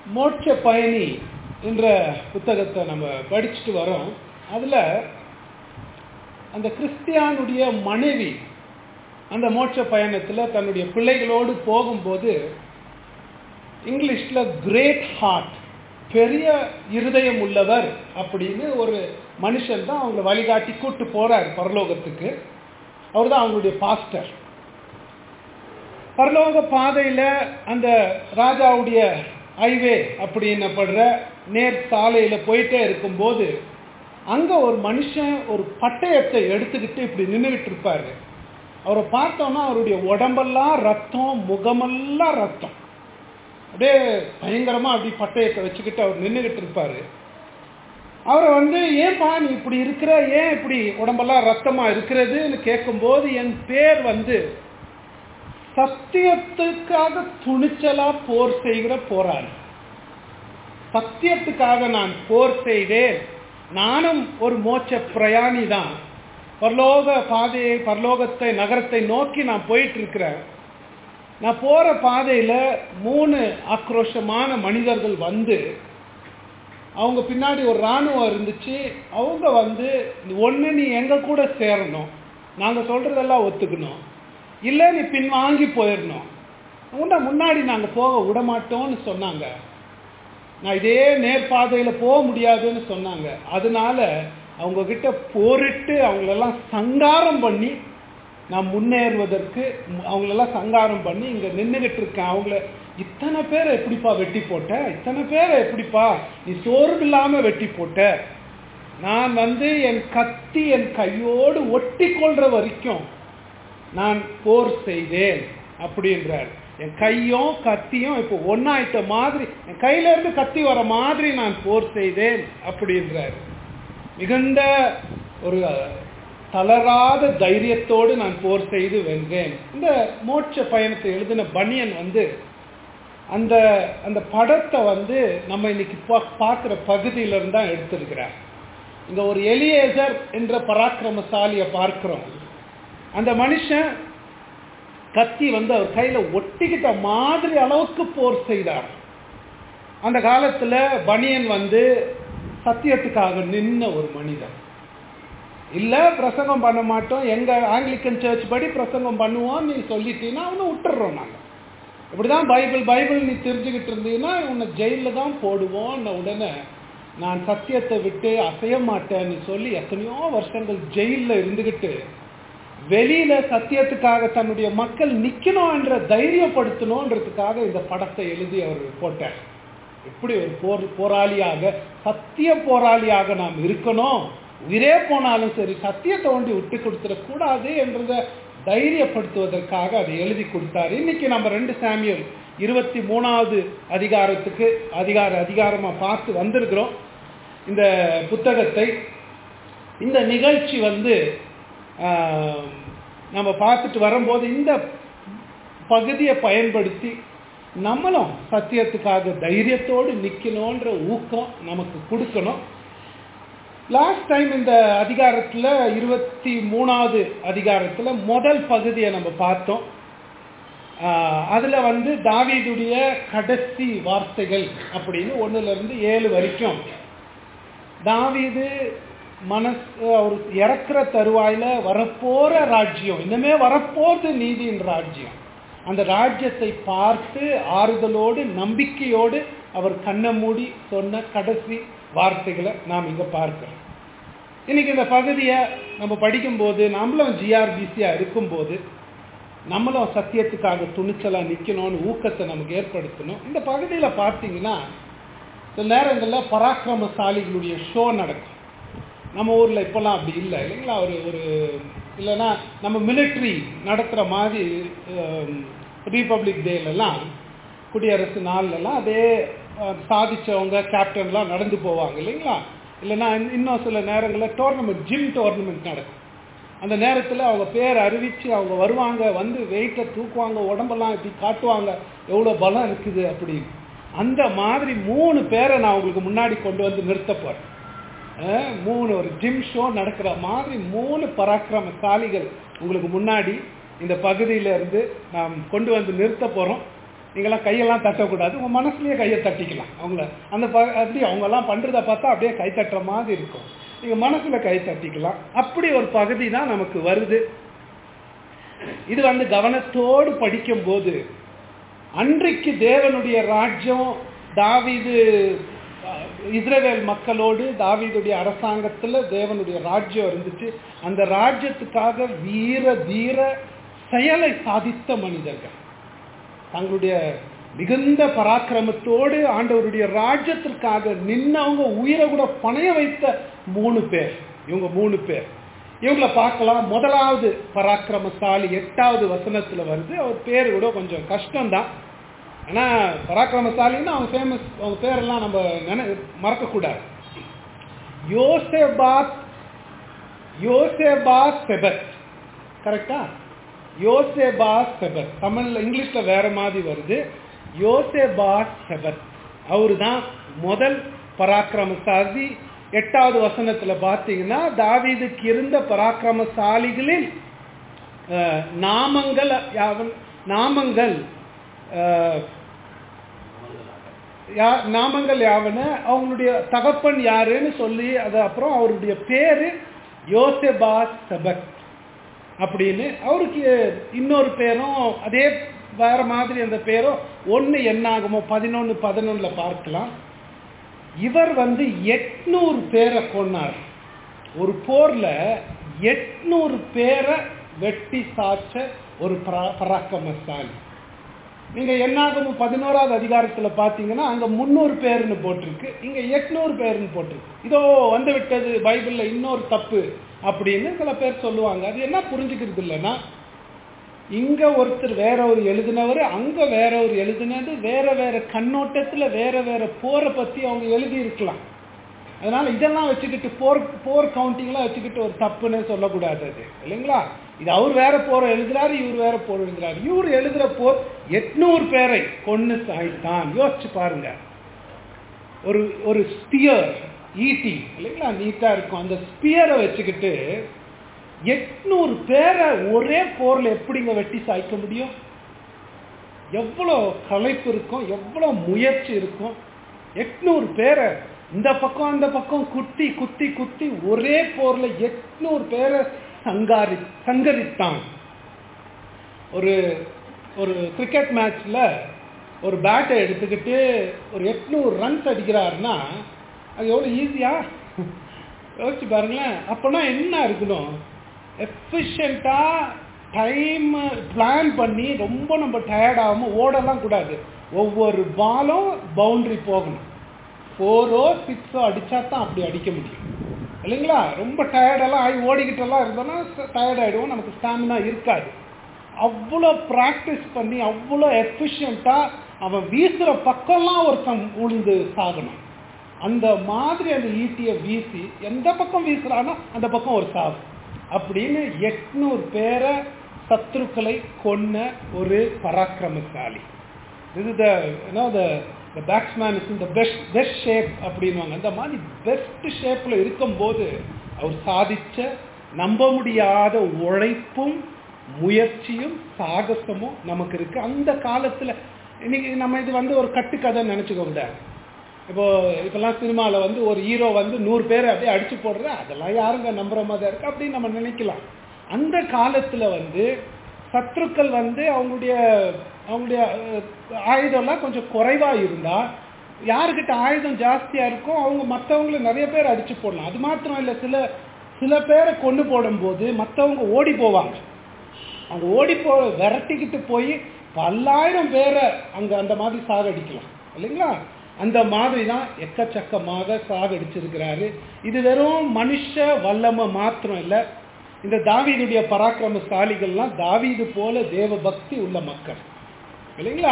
மோட்ச பயணி என்ற புத்தகத்தை நம்ம படிச்சுட்டு வரோம் அதுல அந்த கிறிஸ்தியானுடைய மனைவி அந்த மோட்ச பயணத்துல தன்னுடைய பிள்ளைகளோடு போகும்போது இங்கிலீஷ்ல கிரேட் ஹார்ட் பெரிய இருதயம் உள்ளவர் அப்படின்னு ஒரு மனுஷன் தான் அவங்கள வழிகாட்டி கூட்டு போறார் பரலோகத்துக்கு அவர் தான் அவங்களுடைய பாஸ்டர் பரலோக பாதையில அந்த ராஜாவுடைய ஹைவே அப்படின்னப்படுற நேர் சாலையில போயிட்டே இருக்கும்போது அங்க ஒரு மனுஷன் ஒரு பட்டயத்தை எடுத்துக்கிட்டு இப்படி நின்றுகிட்டு இருப்பாரு அவரை பார்த்தோம்னா அவருடைய உடம்பெல்லாம் ரத்தம் முகமெல்லாம் ரத்தம் அப்படியே பயங்கரமா அப்படி பட்டயத்தை வச்சுக்கிட்டு அவர் நின்றுகிட்டு இருப்பாரு அவரை வந்து ஏன்பா நீ இப்படி இருக்கிற ஏன் இப்படி உடம்பெல்லாம் ரத்தமா இருக்கிறதுன்னு கேட்கும்போது என் பேர் வந்து சத்தியத்துக்காக துணிச்சலா போர் செய்கிற போராளி சத்தியத்துக்காக நான் போர் செய்தேன் நானும் ஒரு மோட்ச பிரயாணி தான் பரலோக பாதையை பரலோகத்தை நகரத்தை நோக்கி நான் போயிட்டு இருக்கிறேன் நான் போற பாதையில மூணு ஆக்ரோஷமான மனிதர்கள் வந்து அவங்க பின்னாடி ஒரு ராணுவம் இருந்துச்சு அவங்க வந்து ஒன்று நீ எங்க கூட சேரணும் நாங்க சொல்றதெல்லாம் ஒத்துக்கணும் இல்லை நீ பின் வாங்கி போயிடணும் உண்டா முன்னாடி நாங்கள் போக விட மாட்டோம்னு சொன்னாங்க நான் இதே நேர்பாதையில போக முடியாதுன்னு சொன்னாங்க அதனால அவங்க கிட்ட போரிட்டு அவங்களெல்லாம் சங்காரம் பண்ணி நான் முன்னேறுவதற்கு அவங்களெல்லாம் சங்காரம் பண்ணி இங்க நின்றுகிட்டு இருக்கேன் அவங்கள இத்தனை பேரை எப்படிப்பா வெட்டி போட்ட இத்தனை பேரை எப்படிப்பா நீ சோர்வு இல்லாம வெட்டி போட்ட நான் வந்து என் கத்தி என் கையோடு ஒட்டி கொள்ற வரைக்கும் நான் போர் செய்தேன் அப்படின்றார் என் கையும் கத்தியும் இப்போ ஒன்னாயிட்ட மாதிரி என் கையில இருந்து கத்தி வர மாதிரி நான் போர் செய்தேன் அப்படின்றார் மிகுந்த ஒரு தளராத தைரியத்தோடு நான் போர் செய்து வென்றேன் இந்த மோட்ச பயணத்தை எழுதின பனியன் வந்து அந்த அந்த படத்தை வந்து நம்ம இன்னைக்கு பார்க்குற பகுதியிலிருந்து தான் எடுத்திருக்கிறார் இங்க ஒரு எலியேசர் என்ற பராக்கிரமசாலியை பார்க்கிறோம் அந்த மனுஷன் கத்தி வந்து அவர் கையில ஒட்டிக்கிட்ட மாதிரி அளவுக்கு போர் செய்தார் அந்த காலத்துல பனியன் வந்து சத்தியத்துக்காக நின்ன ஒரு மனிதன் இல்ல பிரசங்கம் பண்ண மாட்டோம் எங்க ஆங்கிலிக்கன் சர்ச் படி பிரசங்கம் பண்ணுவோம் நீ சொல்லிட்டீங்கன்னா அவனை விட்டுடுறோம் நாங்க இப்படிதான் பைபிள் பைபிள் நீ தெரிஞ்சுக்கிட்டு இருந்தீங்கன்னா உன்னை ஜெயில தான் போடுவோம் உடனே நான் சத்தியத்தை விட்டு அசைய மாட்டேன்னு சொல்லி எத்தனையோ வருஷங்கள் ஜெயில இருந்துகிட்டு வெளியில சத்தியத்துக்காக தன்னுடைய மக்கள் நிக்கணும் என்ற தைரியப்படுத்தணும்ன்றதுக்காக இந்த படத்தை எழுதி அவர் போட்டார் எப்படி ஒரு போர் போராளியாக சத்திய போராளியாக நாம் இருக்கணும் உயிரே போனாலும் சரி சத்தியத்தை ஒண்டி விட்டு கொடுத்துடக்கூடாது என்றத தைரியப்படுத்துவதற்காக அதை எழுதி கொடுத்தாரு இன்னைக்கு நம்ம ரெண்டு சாமியல் இருபத்தி மூணாவது அதிகாரத்துக்கு அதிகார அதிகாரமா பார்த்து வந்திருக்கிறோம் இந்த புத்தகத்தை இந்த நிகழ்ச்சி வந்து நம்ம பார்த்துட்டு வரும்போது இந்த பகுதியை பயன்படுத்தி நம்மளும் சத்தியத்துக்காக தைரியத்தோடு நிற்கணுன்ற ஊக்கம் நமக்கு கொடுக்கணும் லாஸ்ட் டைம் இந்த அதிகாரத்தில் இருபத்தி மூணாவது அதிகாரத்தில் முதல் பகுதியை நம்ம பார்த்தோம் அதில் வந்து தாவீதுடைய கடைசி வார்த்தைகள் அப்படின்னு ஒன்றுலேருந்து ஏழு வரைக்கும் தாவீது மனசு அவர் இறக்குற தருவாயில வரப்போற ராஜ்யம் இன்னுமே வரப்போறது நீதியின் ராஜ்யம் அந்த ராஜ்யத்தை பார்த்து ஆறுதலோடு நம்பிக்கையோடு அவர் கண்ணை மூடி சொன்ன கடைசி வார்த்தைகளை நாம் இங்க பார்க்கிறோம் இன்னைக்கு இந்த பகுதியை நம்ம படிக்கும்போது நம்மளும் ஜிஆர்பிசியா இருக்கும்போது நம்மளும் சத்தியத்துக்காக துணிச்சலா நிக்கணும்னு ஊக்கத்தை நமக்கு ஏற்படுத்தணும் இந்த பகுதியில பார்த்தீங்கன்னா சில நேரங்களில் பராக்கிரமசாலிகளுடைய ஷோ நடக்கும் நம்ம ஊரில் இப்போல்லாம் அப்படி இல்லை இல்லைங்களா ஒரு ஒரு இல்லைன்னா நம்ம மிலிட்ரி நடத்துகிற மாதிரி ரிபப்ளிக் டேலெல்லாம் குடியரசு நாள்லலாம் அதே சாதிச்சவங்க கேப்டன்லாம் நடந்து போவாங்க இல்லைங்களா இல்லைன்னா இன்னும் சில நேரங்களில் டோர்னமெண்ட் ஜிம் டோர்னமெண்ட் நடக்கும் அந்த நேரத்தில் அவங்க பேர் அறிவித்து அவங்க வருவாங்க வந்து வெயிட்டை தூக்குவாங்க உடம்பெல்லாம் இப்படி காட்டுவாங்க எவ்வளோ பலம் இருக்குது அப்படின்னு அந்த மாதிரி மூணு பேரை நான் உங்களுக்கு முன்னாடி கொண்டு வந்து நிறுத்த போகிறேன் மூணு ஒரு ஜிம் ஷோ நடக்கிற மாதிரி மூணு பராக்கிரமசாலிகள் உங்களுக்கு முன்னாடி இந்த பகுதியில இருந்து நாம் கொண்டு வந்து நிறுத்த போறோம் நீங்களாம் கையெல்லாம் தட்டக்கூடாது உங்கள் மனசுலயே கையை தட்டிக்கலாம் அவங்கள அந்த ப அப்படி அவங்கெல்லாம் பண்ணுறத பார்த்தா அப்படியே கை தட்டுற மாதிரி இருக்கும் நீங்கள் மனசில் கை தட்டிக்கலாம் அப்படி ஒரு பகுதி தான் நமக்கு வருது இது வந்து கவனத்தோடு படிக்கும்போது அன்றைக்கு தேவனுடைய ராஜ்யம் தாவீது அஹ், இஸ்ரவேல் மக்களோடு தாவீதுடைய அரசாங்கத்துல தேவனுடைய ராஜ்யம் இருந்துச்சு அந்த ராஜ்யத்துக்காக வீர தீர செயலை சாதித்த மனிதர்கள் தங்களுடைய மிகுந்த பராக்கிரமத்தோடு ஆண்டவருடைய ராஜ்யத்திற்காக நின்னவங்க உயிரை கூட பணைய வைத்த மூணு பேர் இவங்க மூணு பேர் இவங்களை பார்க்கலாம் முதலாவது பராக்கிரமசாலி எட்டாவது வசனத்துல வருது அவர் பேர் கூட கொஞ்சம் கஷ்டம்தான் ஆனா பராக்கிரமசாலின்னா அவங்க ஃபேமஸ் அவங்க பேரெல்லாம் நம்ம நினை மறக்கக்கூடாது யோசேபாத் யோசேபாத் செபத் கரெக்டா யோசேபாத் செபத் தமிழ்ல இங்கிலீஷ்ல வேற மாதிரி வருது யோசேபாத் செபத் அவரு தான் முதல் பராக்கிரமசாலி எட்டாவது வசனத்துல பார்த்தீங்கன்னா தாவீதுக்கு இருந்த பராக்கிரமசாலிகளில் அஹ், நாமங்கள் யாவன் நாமங்கள் அஹ், யா- நாமங்கள் யாவன அவங்களுடைய தகப்பன் யாருன்னு சொல்லி அது அப்புறம் அவருடைய பேரு யோசெபாஸ் செபக் அப்படின்னு அவருக்கு இன்னொரு பேரும் அதே வேற மாதிரி அந்த பேரும் ஒன்று என்ன ஆகுமோ பதினொன்று பதினொன்னுல பார்க்கலாம் இவர் வந்து எட்நூறு பேரை கொன்னார் ஒரு போர்ல எட்நூறு பேரை வெட்டி சாச்ச ஒரு பரா- பராக்கிரமசாலி நீங்க என்னாகும் பதினோராவது அதிகாரத்துல பாத்தீங்கன்னா அங்க முன்னூறு பேர்னு போட்டிருக்கு இங்க எட்நூறு பேர்னு போட்டிருக்கு இதோ வந்து விட்டது பைபிள்ல இன்னொரு தப்பு அப்படின்னு சில பேர் சொல்லுவாங்க அது என்ன புரிஞ்சுக்கிறது இல்லைன்னா இங்க ஒருத்தர் வேற ஒரு எழுதினவர் அங்க வேற ஒரு எழுதினது வேற வேற கண்ணோட்டத்துல வேற வேற போரை பத்தி அவங்க எழுதி இருக்கலாம் அதனால இதெல்லாம் வச்சுக்கிட்டு போர் போர் கவுண்டிங்லாம் வச்சுக்கிட்டு ஒரு தப்புன்னு சொல்லக்கூடாது அது இல்லைங்களா இது அவர் வேற போர் எழுதுறாரு இவர் வேற போர் எழுதுறாரு இவர் எழுதுற போர் எட்நூறு பேரை கொன்னு சாய்த்தான் யோசிச்சு பாருங்க ஒரு ஒரு ஸ்பியர் ஈட்டி இல்லைங்களா நீட்டா இருக்கும் அந்த ஸ்பியரை வச்சுக்கிட்டு எட்நூறு பேரை ஒரே போர்ல எப்படிங்க வெட்டி சாய்க்க முடியும் எவ்வளோ களைப்பு இருக்கும் எவ்வளோ முயற்சி இருக்கும் எட்நூறு பேரை இந்த பக்கம் அந்த பக்கம் குத்தி குத்தி குத்தி ஒரே போர்ல எட்நூறு பேரை சங்காரி சங்கரித்தான் ஒரு ஒரு கிரிக்கெட் மேட்ச்ல ஒரு பேட்டை எடுத்துக்கிட்டு ஒரு எட்நூறு ரன்ஸ் அடிக்கிறாருன்னா அது எவ்வளோ ஈஸியா யோசிச்சு பாருங்களேன் அப்போனா என்ன இருக்கணும் எஃபிஷியண்ட்டாக டைம் பிளான் பண்ணி ரொம்ப நம்ம டயர்ட் ஆகாமல் ஓடலாம் கூடாது ஒவ்வொரு பாலும் பவுண்டரி போகணும் ஃபோரோ சிக்ஸோ அடித்தா தான் அப்படி அடிக்க முடியும் இல்லைங்களா ரொம்ப டயர்டெல்லாம் ஆகி ஓடிக்கிட்டெல்லாம் இருந்தோன்னா டயர்ட் ஆகிடுவோம் நமக்கு ஸ்டாமினா இருக்காது அவ்வளோ ப்ராக்டிஸ் பண்ணி அவ்வளோ எஃபிஷியண்ட்டாக அவன் வீசுகிற பக்கம்லாம் ஒருத்தன் உளுந்து சாகணும் அந்த மாதிரி அந்த ஈட்டியை வீசி எந்த பக்கம் வீசுறானோ அந்த பக்கம் ஒரு சாவு அப்படின்னு எட்நூறு பேரை சத்துருக்களை கொன்ன ஒரு பராக்கிரமசாலி இது the you know the the batsman is இந்த பெஸ்ட் பெஸ்ட் ஷேப் அப்படின்வாங்க அந்த மாதிரி பெஸ்ட் ஷேப்பில் இருக்கும்போது அவர் சாதிச்ச நம்ப முடியாத உழைப்பும் முயற்சியும் சாகசமும் நமக்கு இருக்கு அந்த காலத்தில் இன்னைக்கு நம்ம இது வந்து ஒரு கட்டுக்கதைன்னு நினச்சிக்க கூடாது இப்போ இப்பெல்லாம் சினிமாவில் வந்து ஒரு ஹீரோ வந்து நூறு பேரை அப்படியே அடிச்சு போடுற அதெல்லாம் யாருங்க நம்புற மாதிரி இருக்கு அப்படின்னு நம்ம நினைக்கலாம் அந்த காலத்தில் வந்து சத்துருக்கள் வந்து அவங்களுடைய அவங்களுடைய அஹ், ஆயுதம்லாம் கொஞ்சம் குறைவாக இருந்தால் யாருக்கிட்ட ஆயுதம் ஜாஸ்தியாக இருக்கோ அவங்க மற்றவங்கள நிறைய பேர் அடிச்சு போடலாம் அது மாத்திரம் இல்லை சில சில பேரை கொண்டு போடும்போது மற்றவங்க ஓடி போவாங்க அவங்க ஓடி போ விரட்டிக்கிட்டு போய் பல்லாயிரம் பேரை அங்கே அந்த மாதிரி சாகடிக்கலாம் இல்லைங்களா அந்த மாதிரி தான் எக்கச்சக்கமாக சாகடிச்சிருக்கிறாரு இது வெறும் மனுஷ வல்லமை மாத்திரம் இல்லை இந்த தாவீதுடைய பராக்கிரமசாலிகள்லாம் தாவீது போல தேவ பக்தி உள்ள மக்கள் இல்லைங்களா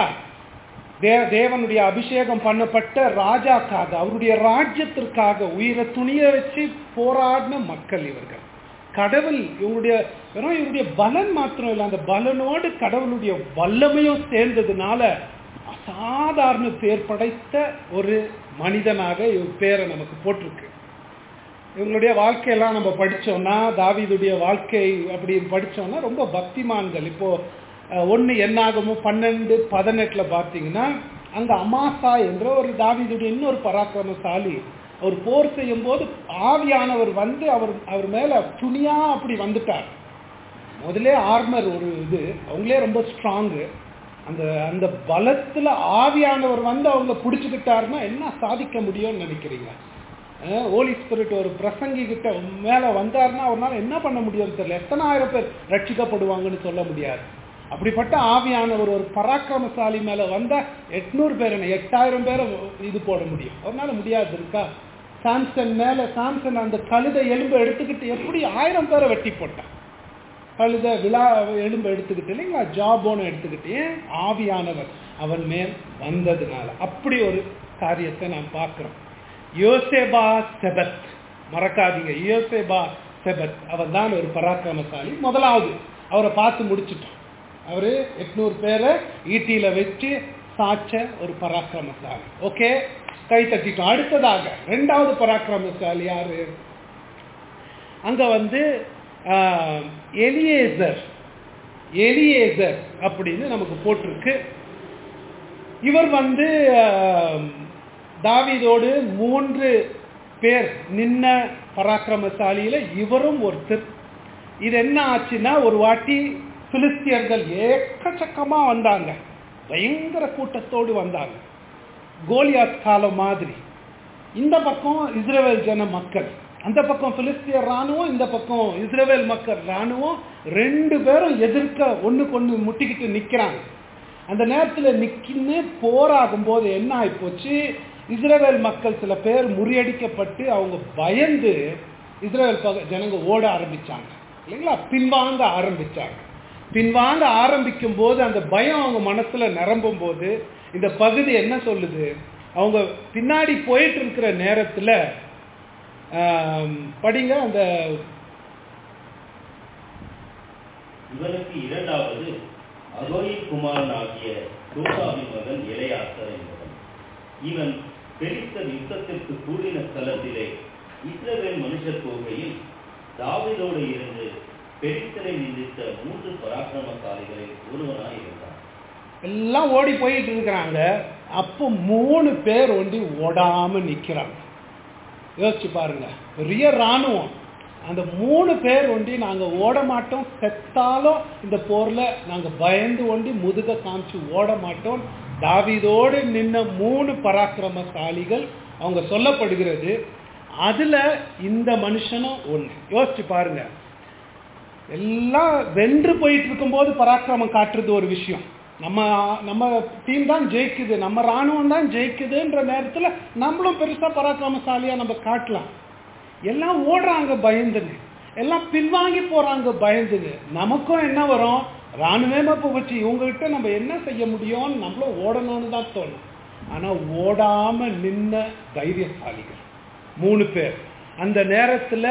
தே தேவனுடைய அபிஷேகம் பண்ணப்பட்ட ராஜாக்காக அவருடைய ராஜ்யத்திற்காக உயிரை துணிய வச்சு போராடின மக்கள் இவர்கள் கடவுள் இவங்களுடைய வெறும் இவருடைய பலன் மாத்திரம் இல்லை அந்த பலனோடு கடவுளுடைய வல்லமையும் சேர்ந்ததுனால அசாதாரண பேர் படைத்த ஒரு மனிதனாக இவர் பேரை நமக்கு போட்டிருக்கு இவங்களுடைய வாழ்க்கையெல்லாம் நம்ம படிச்சோம்னா தாவீதுடைய வாழ்க்கை அப்படின்னு படிச்சோம்னா ரொம்ப பக்திமான்கள் இப்போ ஒன்று என்னாகமோ பன்னெண்டு பதினெட்டில் பார்த்தீங்கன்னா அங்கே அமாசா என்ற ஒரு தாவீதுடைய இன்னொரு பராக்கிரமசாலி அவர் போர் செய்யும் போது ஆவியானவர் வந்து அவர் அவர் மேலே துணியா அப்படி வந்துட்டார் முதலே ஆர்மர் ஒரு இது அவங்களே ரொம்ப ஸ்ட்ராங்கு அந்த அந்த பலத்தில் ஆவியானவர் வந்து அவங்க பிடிச்சிக்கிட்டாருன்னா என்ன சாதிக்க முடியும்னு நினைக்கிறீங்க ஓலி ஸ்பிரிட் ஒரு பிரசங்கி கிட்ட மேலே வந்தாருன்னா அவரால் என்ன பண்ண முடியும்னு தெரியல எத்தனை ஆயிரம் பேர் ரட்சிக்கப்படுவாங்கன்னு சொல்ல முடியாது அப்படிப்பட்ட ஆவியானவர் ஒரு பராக்கிரமசாலி மேலே வந்தால் எட்நூறு பேர் என்ன எட்டாயிரம் பேரை இது போட முடியும் அவரால முடியாது இருக்கா சாம்சன் மேலே சாம்சன் அந்த கழுதை எலும்பை எடுத்துக்கிட்டு எப்படி ஆயிரம் பேரை வெட்டி போட்டான் கழுத விழா எலும்பு எடுத்துக்கிட்டு இல்லைங்களா ஜாபோன்னு எடுத்துக்கிட்டு ஏன் ஆவியானவர் அவன் மேல் வந்ததுனால அப்படி ஒரு காரியத்தை நான் பார்க்குறோம் யோசேபா செபத் மறக்காதீங்க யோசேபா செபத் அவர் தான் ஒரு பராக்கிரமசாலி முதலாவது அவரை பார்த்து முடிச்சிட்டோம் அவரு எட்நூறு பேரை ஈட்டியில வச்சு சாச்ச ஒரு பராக்கிரமசாலி ஓகே கை தட்டிட்டோம் அடுத்ததாக ரெண்டாவது பராக்கிரமசாலி யாரு அங்க வந்து எலியேசர் எலியேசர் அப்படின்னு நமக்கு போட்டிருக்கு இவர் வந்து தாவிதோடு மூன்று பேர் நின்ன பராக்கிரமசாலியில இவரும் ஒருத்தர் இது என்ன ஆச்சுன்னா ஒரு வாட்டி பிலிஸ்தியர்கள் ஏக்கச்சக்கமா வந்தாங்க பயங்கர கூட்டத்தோடு வந்தாங்க கோலியாத் காலம் மாதிரி இந்த பக்கம் இஸ்ரேல் ஜன மக்கள் அந்த பக்கம் பிலிஸ்தியர் ராணுவம் இந்த பக்கம் இஸ்ரேல் மக்கள் ராணுவம் ரெண்டு பேரும் எதிர்க்க ஒண்ணுக்கு ஒண்ணு முட்டிக்கிட்டு நிக்கிறாங்க அந்த நேரத்தில் நிக்கின்னு போராகும் போது என்ன ஆயிப்போச்சு இஸ்ரேல் மக்கள் சில பேர் முறியடிக்கப்பட்டு அவங்க பயந்து இஸ்ரேல் ஜனங்க ஓட ஆரம்பிச்சாங்க இல்லைங்களா பின்வாங்க ஆரம்பிச்சாங்க பின்வாங்க ஆரம்பிக்கும் போது அந்த பயம் அவங்க மனசுல நிரம்பும் போது இந்த பகுதி என்ன சொல்லுது அவங்க பின்னாடி போயிட்டு இருக்கிற நேரத்துல படிங்க அந்த இவனுக்கு இரண்டாவது அகோயின் குமாரன் ஆகிய தூசாவின் மகன் இளையாசர் என்பவன் இவன் பெரித்த யுத்தத்திற்கு கூடின ஸ்தலத்திலே இஸ்ரவேல் மனுஷர் போகையில் தாவிதோடு இருந்து பெரித்தலை நிந்தித்த மூன்று பராக்கிரமசாலிகளில் ஒருவனாய் இருந்தான் எல்லாம் ஓடி போயிட்டு இருக்கிறாங்க அப்போ மூணு பேர் ஒண்டி ஓடாம நிக்கிறாங்க யோசிச்சு பாருங்க பெரிய ராணுவம் அந்த மூணு பேர் ஒண்டி நாங்க ஓட மாட்டோம் செத்தாலும் இந்த போர்ல நாங்க பயந்து ஒண்டி முதுக காமிச்சு ஓட மாட்டோம் தாவிதோடு நின்ன மூணு பராக்கிரமசாலிகள் அவங்க சொல்லப்படுகிறது அதுல இந்த மனுஷனும் ஒண்ணு யோசிச்சு பாருங்க எல்லாம் வென்று போயிட்டு இருக்கும்போது பராக்கிரமம் காட்டுறது ஒரு விஷயம் நம்ம நம்ம டீம் தான் ஜெயிக்குது நம்ம ராணுவம் தான் ஜெயிக்குதுன்ற நேரத்தில் நம்மளும் பெருசா பராக்கிரமசாலியா நம்ம காட்டலாம் எல்லாம் ஓடுறாங்க பயந்துன்னு எல்லாம் பின்வாங்கி போறாங்க பயந்துன்னு நமக்கும் என்ன வரும் ராணுவமே போச்சு இவங்ககிட்ட நம்ம என்ன செய்ய முடியும்னு நம்மளும் ஓடணும்னு தான் தோணும் ஆனா ஓடாம நின்ன தைரியசாலிகள் மூணு பேர் அந்த நேரத்துல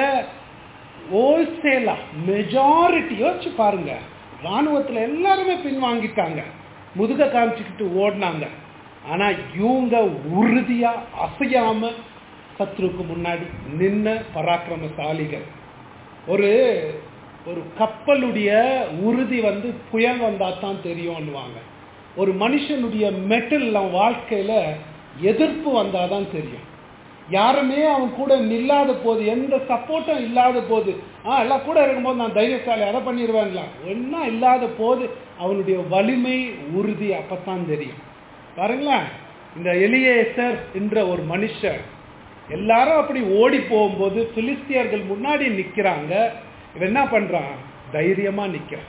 ஹோல்சேலா மெஜாரிட்டி யோசிச்சு பாருங்க ராணுவத்துல எல்லாருமே பின்வாங்கிட்டாங்க முதுக காமிச்சுக்கிட்டு ஓடினாங்க ஆனா இவங்க உறுதியா அசையாம சத்ருக்கு முன்னாடி நின்ன பராக்கிரமசாலிகள் ஒரு ஒரு கப்பலுடைய உறுதி வந்து புயல் வந்தா தான் தெரியும்னுவாங்க ஒரு மனுஷனுடைய மெட்டல் வாழ்க்கையில எதிர்ப்பு வந்தாதான் தெரியும் யாருமே அவன் கூட நில்லாத போது எந்த சப்போர்ட்டும் இல்லாத போது ஆ எல்லாம் கூட இருக்கும்போது நான் தைரியசாலி அதை பண்ணிடுவேன்லாம் ஒன்னா இல்லாத போது அவனுடைய வலிமை உறுதி அப்பத்தான் தெரியும் பாருங்களேன் இந்த எலியேசர் என்ற ஒரு மனுஷர் எல்லாரும் அப்படி ஓடி போகும்போது பிலிஸ்தியர்கள் முன்னாடி நிக்கிறாங்க இவன் என்ன பண்றான் தைரியமா நிக்கிறான்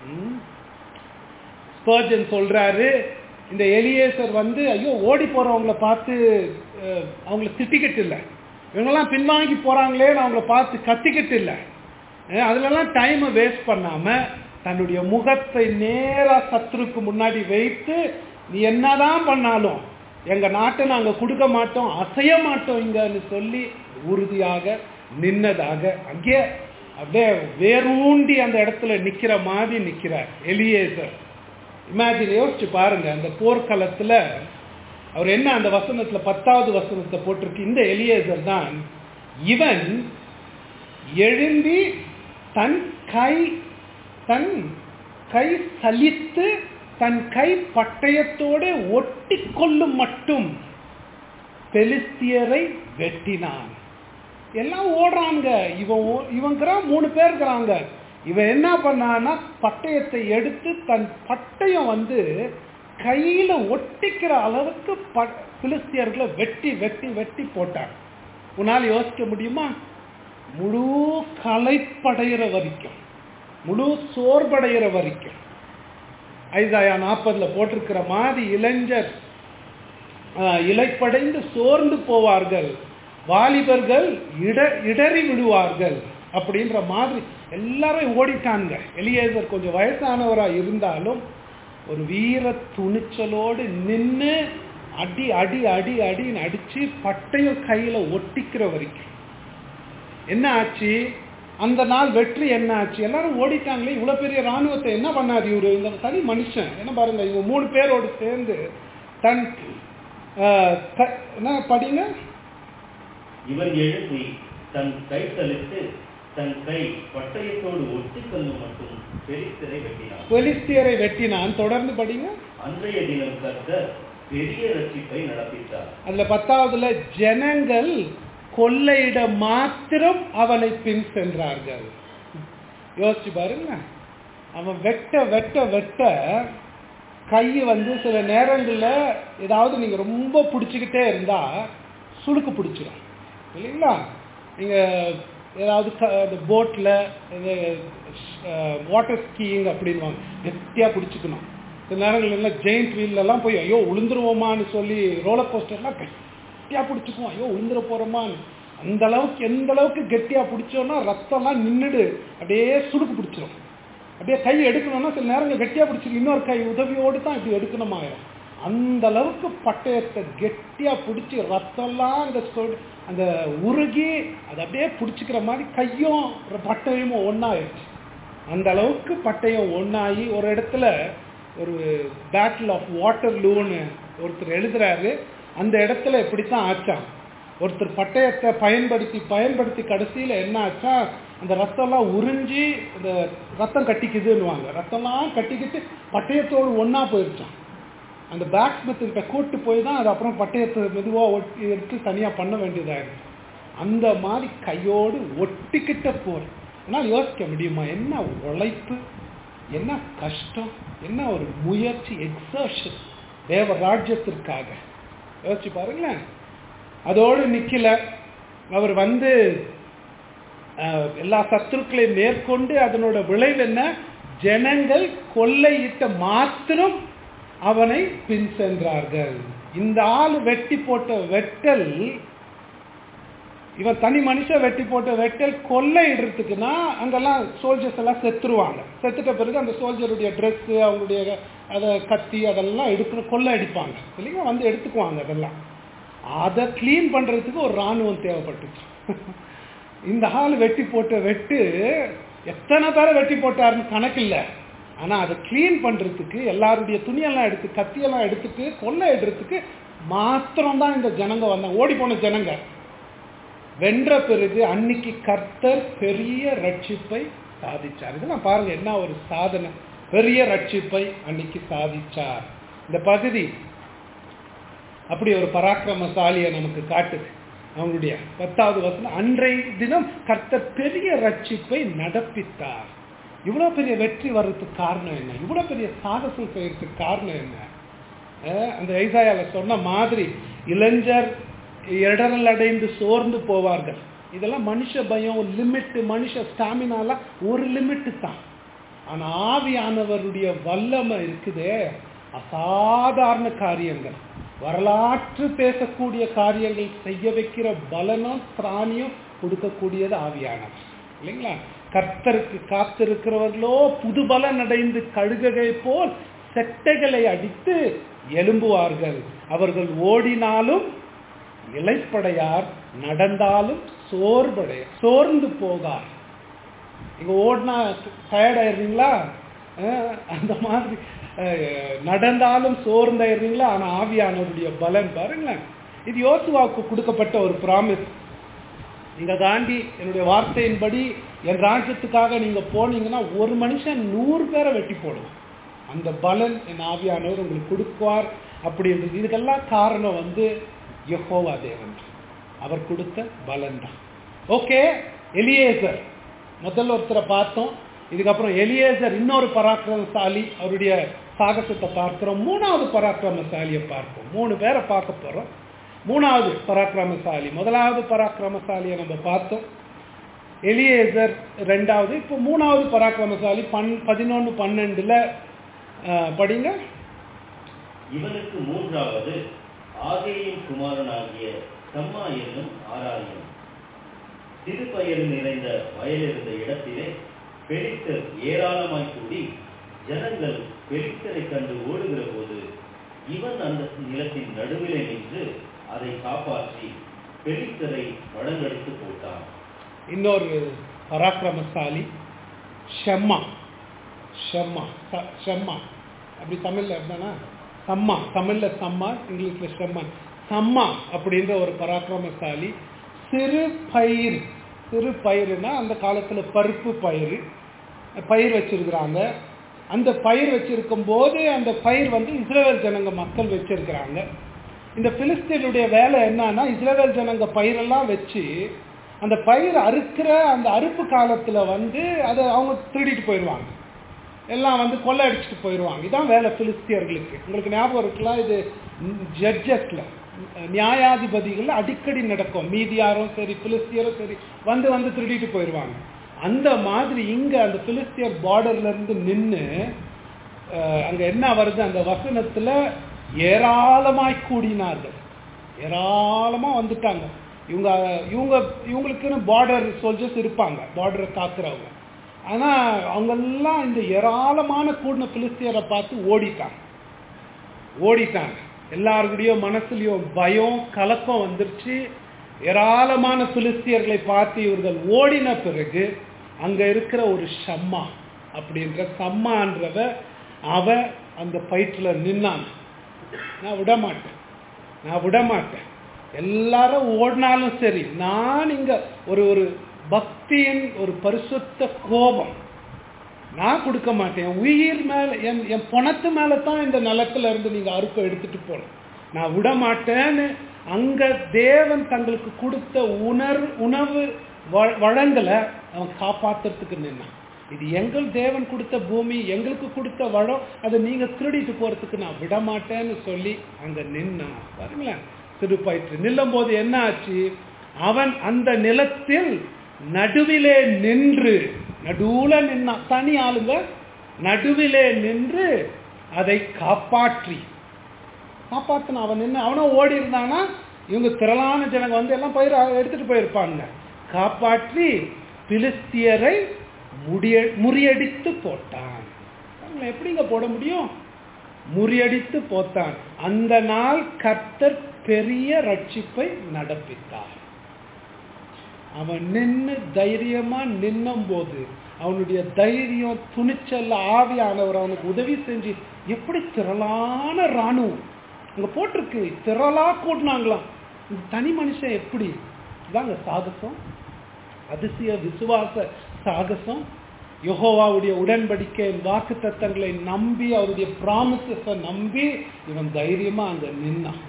ஸ்பர்ஜன் சொல்றாரு இந்த எலியேசர் வந்து ஐயோ ஓடி போறவங்கள பார்த்து அவங்கள திட்டிக்கிட்டு இல்லை இவங்கெல்லாம் பின்வாங்கி போறாங்களேன்னு அவங்கள பார்த்து கத்திக்கிட்டு இல்லை அதுலலாம் டைமை வேஸ்ட் பண்ணாம தன்னுடைய முகத்தை நேரா சத்ருக்கு முன்னாடி வைத்து நீ என்னதான் பண்ணாலும் எங்க நாட்டை நாங்க கொடுக்க மாட்டோம் அசைய மாட்டோம் இங்கன்னு சொல்லி உறுதியாக நின்னதாக அங்கே அப்படியே வேரூண்டி அந்த இடத்துல நிக்கிற மாதிரி நிக்கிறார் எலியேசர் இமேஜின் யோசிச்சு பாருங்க அந்த போர்க்களத்துல அவர் என்ன அந்த வசனத்துல பத்தாவது வசனத்தை போட்டிருக்கு இந்த எலியேசர் தான் இவன் எழும்பி தன் கை தன் கை சலித்து தன் கை பட்டயத்தோடு ஒட்டி கொள்ளும் மட்டும் பெலிஸ்தியரை வெட்டினான் எல்லாம் ஓடுறாங்க இவன் ஓ- இவங்கிறான் மூணு பேர் இருக்கிறாங்க இவன் என்ன பண்ணான்னா பட்டயத்தை எடுத்து தன் பட்டயம் வந்து கையில ஒட்டிக்கிற அளவுக்கு ப- பிலிஸ்தியர்களை வெட்டி வெட்டி வெட்டி போட்டான் உன்னால் யோசிக்க முடியுமா முழு களைப்படைகிற வரைக்கும் முழு சோர்வடைகிற வரைக்கும் ஐசாயா நாற்பதுல போட்டிருக்கிற மாதிரி இளைஞர் ஆஹ், இலைப்படைந்து சோர்ந்து போவார்கள் வாலிபர்கள் இட இடறி விடுவார்கள் அப்படின்ற மாதிரி எல்லாரும் ஓடிட்டாங்க எலியேசர் கொஞ்சம் வயசானவரா இருந்தாலும் ஒரு வீர துணிச்சலோடு நின்று அடி அடி அடி அடின்னு அடிச்சு பட்டயம் கையில ஒட்டிக்கிற வரைக்கும் என்ன ஆச்சு அந்த நாள் வெற்றி என்ன ஆச்சு எல்லாரும் ஓடிட்டாங்களே இவ்வளவு பெரிய ராணுவத்தை என்ன பண்ணாது இவரு இந்த தனி மனுஷன் என்ன பாருங்க இவங்க மூணு பேரோடு சேர்ந்து தன் ஆஹ், க- என்ன படிங்க இவன் எழுப்பி தன் கை தளித்து தன் கை பட்டயத்தோடு ஒட்டிக்கொள்ளும் மட்டும் பெரித்திரை வெட்டினான் பெலிஸ்தியரை வெட்டினான் தொடர்ந்து படிங்க அன்றைய தினம் கர்த்தர் பெரிய ரட்சிப்பை நடப்பித்தார் அதுல பத்தாவதுல ஜனங்கள் கொள்ளையிட மாத்திரம் அவனை பின் சென்றார்கள் யோசிச்சு பாருங்க அவன் வெட்ட வெட்ட வெட்ட கை வந்து சில நேரங்கள்ல ஏதாவது நீங்க ரொம்ப பிடிச்சிக்கிட்டே இருந்தா சுளுக்கு பிடிச்சிடும் இல்லைங்களா நீங்க ஏதாவது க- அந்த போட்ல வாட்டர் ஸ்கீயிங் அப்படின்வாங்க கெட்டியா பிடிச்சிக்கணும் சில நேரங்கள் எல்லாம் ஜெயிண்ட் வீல்லாம் போய் ஐயோ விழுந்துருவோமான்னு சொல்லி ரோலர் கோஸ்டர்லாம் கெட்டியா பிடிச்சிக்குவோம் ஐயோ விழுந்துட போறோமான்னு அந்த அளவுக்கு எந்த அளவுக்கு கெட்டியா பிடிச்சோன்னா ரத்தம்லாம் நின்னுடு அப்படியே சுடுக்கு பிடிச்சிரும் அப்படியே கை எடுக்கணும்னா சில நேரங்கள் கெட்டியா பிடிச்சிருக்கு இன்னொரு கை உதவியோடு தான் இப்படி எடுக்கணுமாயிரும் அந்த அளவுக்கு பட்டயத்தை கெட்டியா பிடிச்சி ரத்தம்லாம் அந்த சொல் அந்த உருகி அதை அப்படியே பிடிச்சிக்கிற மாதிரி கையும் பட்டயமும் ஒன்னாயிருச்சு அந்த அளவுக்கு பட்டயம் ஒன்னாகி ஒரு இடத்துல ஒரு பேட்டில் ஆஃப் வாட்டர் லூன்னு ஒருத்தர் எழுதுறாரு அந்த இடத்துல இப்படித்தான் ஆச்சாம் ஒருத்தர் பட்டயத்தை பயன்படுத்தி பயன்படுத்தி கடைசியில் என்ன ஆச்சா அந்த ரத்தம்லாம் உறிஞ்சி இந்த ரத்தம் கட்டிக்குதுன்னுவாங்க ரத்தம்லாம் கட்டிக்கிட்டு பட்டயத்தோடு ஒண்ணா போயிருச்சான் அந்த பேக் ஸ்மித்துக்கிட்ட கூட்டு போய் தான் அது அப்புறம் பட்டயத்தை மெதுவாக ஒட்டி எடுத்து தனியாக பண்ண வேண்டியதாயிருச்சு அந்த மாதிரி கையோடு ஒட்டிக்கிட்ட போர் ஆனால் யோசிக்க முடியுமா என்ன உழைப்பு என்ன கஷ்டம் என்ன ஒரு முயற்சி எக்ஸர்ஷன் தேவ ராஜ்யத்திற்காக யோசிச்சு பாருங்களேன் அதோடு நிக்கல அவர் வந்து அஹ், எல்லா சத்துருக்களையும் மேற்கொண்டு அதனோட விளைவு என்ன ஜனங்கள் கொள்ளையிட்ட மாத்திரம் அவனை பின் சென்றார்கள் இந்த ஆள் வெட்டி போட்ட வெட்டல் இவன் தனி மனுஷன் வெட்டி போட்ட வெட்டல் கொள்ளையிடுறதுக்குன்னா அங்கெல்லாம் சோல்ஜர்ஸ் எல்லாம் செத்துருவாங்க செத்துட்ட பிறகு அந்த சோல்ஜருடைய Dress அவங்களுடைய அதை கத்தி அதெல்லாம் எடுக்கணும் கொள்ளை அடிப்பாங்க இல்லைங்களா வந்து எடுத்துக்குவாங்க அதெல்லாம் அதை க்ளீன் பண்றதுக்கு ஒரு ராணுவம் தேவைப்பட்டுச்சு இந்த ஆள் வெட்டி போட்ட வெட்டு எத்தனை பேரை வெட்டி போட்டாருன்னு கணக்கு இல்லை ஆனா அதை க்ளீன் பண்றதுக்கு எல்லாருடைய துணியெல்லாம் எடுத்து கத்தியெல்லாம் எடுத்துட்டு கொள்ளை எடுறதுக்கு மாத்திரம் தான் இந்த ஜனங்க வந்தாங்க ஓடி போன ஜனங்க வென்ற பிறகு அன்னைக்கு கர்த்தர் பெரிய ரட்சிப்பை சாதிச்சார் இதெல்லாம் பாருங்க என்ன ஒரு சாதனை பெரிய ரட்சிப்பை அன்னைக்கு சாதிச்சார் இந்த பகுதி அப்படி ஒரு பராக்கிரமசாலியை நமக்கு காட்டுது அவங்களுடைய பத்தாவது வசனம் அன்றைய தினம் கர்த்தர் பெரிய ரட்சிப்பை நடப்பித்தார் இவ்வளவு பெரிய வெற்றி வர்றதுக்கு காரணம் என்ன இவ்வளவு பெரிய சாகசம் செய்யறதுக்கு காரணம் என்ன அஹ் அந்த ஐசாயால சொன்ன மாதிரி இளைஞர் இடரல் அடைந்து சோர்ந்து போவார்கள் இதெல்லாம் மனுஷ பயம் லிமிட் மனுஷ ஸ்டாமினாலாம் ஒரு லிமிட்டு தான் ஆனா ஆவியானவருடைய வல்லமை இருக்குதே அசாதாரண காரியங்கள் வரலாற்று பேசக்கூடிய காரியங்கள் செய்ய வைக்கிற பலனும் திராணியும் கொடுக்கக்கூடியது ஆவியானவர் இல்லைங்களா கர்த்தருக்கு காத்திருக்கிறவர்களோ புது பலன் அடைந்து கழுகை போல் செட்டைகளை அடித்து எழும்புவார்கள் அவர்கள் ஓடினாலும் இலைப்படையார் நடந்தாலும் சோர்வடைய சோர்ந்து போகார் இங்க ஓடினா டயர்ட் ஆயிடுறீங்களா அஹ் அந்த மாதிரி அஹ், நடந்தாலும் சோர்ந்தாயிடுறீங்களா ஆனா ஆவியானவருடைய பலன் பாருங்களேன் இது யோசுவாவுக்கு கொடுக்கப்பட்ட ஒரு ப்ராமிஸ் நீங்க தாண்டி என்னுடைய வார்த்தையின்படி என் ராஜ்யத்துக்காக நீங்க போனீங்கன்னா ஒரு மனுஷன் நூறு பேரை வெட்டி போடுவான் அந்த பலன் என் ஆவியானவர் உங்களுக்கு கொடுக்குவார் அப்படின்றது இதுக்கெல்லாம் காரணம் வந்து யெகோவா தேவன் தான். அவர் கொடுத்த பலன் தான் ஓகே எலியேசர் முதல்ல ஒருத்தரை பார்த்தோம் இதுக்கப்புறம் எலியேசர் இன்னொரு பராக்கிரமசாலி அவருடைய சாகசத்தை பார்க்கிறோம் மூணாவது பராக்கிரமசாலியை பார்ப்போம் மூணு பேரை பார்க்க போறோம் மூணாவது பராக்கிரமசாலி முதலாவது பராக்கிரமசாலியை நம்ம பார்த்தோம் எலியேசர் ரெண்டாவது இப்போ மூணாவது பராக்கிரமசாலி பன் பதினொன்று பன்னெண்டுல அஹ், படிங்க இவனுக்கு மூன்றாவது ஆகேயின் குமாரனாகிய சம்மா என்னும் ஆராயம் சிறுபயிர் நிறைந்த வயல் இருந்த இடத்திலே பெலிஸ்தர் ஏராளமாய் கூடி ஜனங்கள் பெலிஸ்தரை கண்டு ஓடுகிற போது இவன் அந்த நிலத்தின் நடுவிலே நின்று அதை காப்பாற்றி பெலிஸ்தரை வடங்கடித்து போட்டான் இன்னொரு பராக்கிரமசாலி ஷம்மா ஷம்மா ச- ஷம்மா அப்படி தமிழ்ல இருந்தானா சம்மா தமிழ்ல சம்மா இங்கிலீஷ்ல ஷம்மா சம்மா அப்படின்ற ஒரு பராக்கிரமசாலி சிறு பயிர் சிறு பயிர்னா அந்த காலத்துல பருப்பு பயிர் பயிர் வச்சிருக்கிறாங்க அந்த பயிர் வச்சிருக்கும் போது அந்த பயிர் வந்து இஸ்ரேல் ஜனங்க மக்கள் வச்சிருக்கிறாங்க இந்த பிலிஸ்தீனுடைய வேலை என்னன்னா இஸ்ரேல் ஜனங்க பயிரெல்லாம் வச்சு அந்த பயிர் அறுக்கிற அந்த அறுப்பு காலத்துல வந்து அதை அவங்க திருடிட்டு போயிடுவாங்க எல்லாம் வந்து கொள்ளை அடிச்சுட்டு போயிடுவாங்க இதான் வேலை பிலிஸ்தியர்களுக்கு உங்களுக்கு ஞாபகம் இருக்கலாம் இது ஜட்ஜஸ்ல நியாயாதிபதிகள் அடிக்கடி நடக்கும் மீதியாரும் சரி பிலிஸ்தியரும் சரி வந்து வந்து திருடிட்டு போயிடுவாங்க அந்த மாதிரி இங்க அந்த பிலிஸ்தியர் பார்டர்ல இருந்து நின்று அங்க என்ன வருது அந்த வசனத்துல ஏராளமாய் கூடினார்கள் ஏராளமா வந்துட்டாங்க இவங்க இவங்க இவங்களுக்குன்னு பார்டர் சோல்ஜர்ஸ் இருப்பாங்க பார்டரை காக்குறவங்க ஆனா அவங்கெல்லாம் இந்த ஏராளமான கூடின பிலிஸ்தியரை பார்த்து ஓடிட்டாங்க ஓடிட்டாங்க எல்லாருடைய மனசுலயும் பயம் கலக்கம் வந்துருச்சு ஏராளமான பிலிஸ்தியர்களை பார்த்து இவர்கள் ஓடின பிறகு அங்க இருக்கிற ஒரு ஷம்மா அப்படின்ற சம்மான்றவ அவ அந்த பயிற்றுல நின்னான் நான் விட மாட்டேன் நான் விட மாட்டேன் எல்லாரும் ஓடினாலும் சரி நான் இங்க ஒரு ஒரு பக்தியின் ஒரு பரிசுத்த கோபம் நான் கொடுக்க மாட்டேன் என் உயிர் மேல என் என் பணத்து மேல தான் இந்த நிலத்துல இருந்து நீங்க அறுப்பை எடுத்துட்டு போகணும் நான் விட மாட்டேன்னு அங்க தேவன் தங்களுக்கு கொடுத்த உணர் உணவு வ- வளங்களை அவன் காப்பாத்துறதுக்கு நின்னான் இது எங்கள் தேவன் கொடுத்த பூமி எங்களுக்கு கொடுத்த வளம் அதை நீங்க திருடிட்டு போறதுக்கு நான் விட மாட்டேன்னு சொல்லி அங்க நின்னான் பாருங்களேன் சிறு பயிற்று நில்லும் போது என்ன ஆச்சு அவன் அந்த நிலத்தில் நடுவிலே நின்று நடுவுல நின்னான் தனி ஆளுங்க நடுவிலே நின்று அதை காப்பாற்றி காப்பாத்தின அவன் நின்று அவனும் ஓடி இருந்தானா இவங்க திரளான ஜனங்க வந்து எல்லாம் பயிர் எடுத்துட்டு போயிருப்பாங்க காப்பாற்றி பிலிஸ்தியரை முடிய முறியடித்து போட்டான் அவங்களை எப்படிங்க போட முடியும் முறியடித்து போட்டான் அந்த நாள் கர்த்தர் பெரிய ரட்சிப்பை நடப்பித்தார் அவன் நின்று தைரியமா நின்னும் போது அவனுடைய தைரியம் துணிச்சல் ஆவியானவர் அவனுக்கு உதவி செஞ்சு எப்படி திரளான ராணுவம் அங்க போட்டிருக்கு திரளா கூட்டினாங்களாம் இந்த தனி மனுஷன் எப்படி இதாங்க சாகசம் அதிசய விசுவாச சாகசம் யெகோவாவுடைய உடன்படிக்கையின் வாக்கு தத்தங்களை நம்பி அவருடைய ப்ராமிசஸை நம்பி இவன் தைரியமா அங்க நின்னான்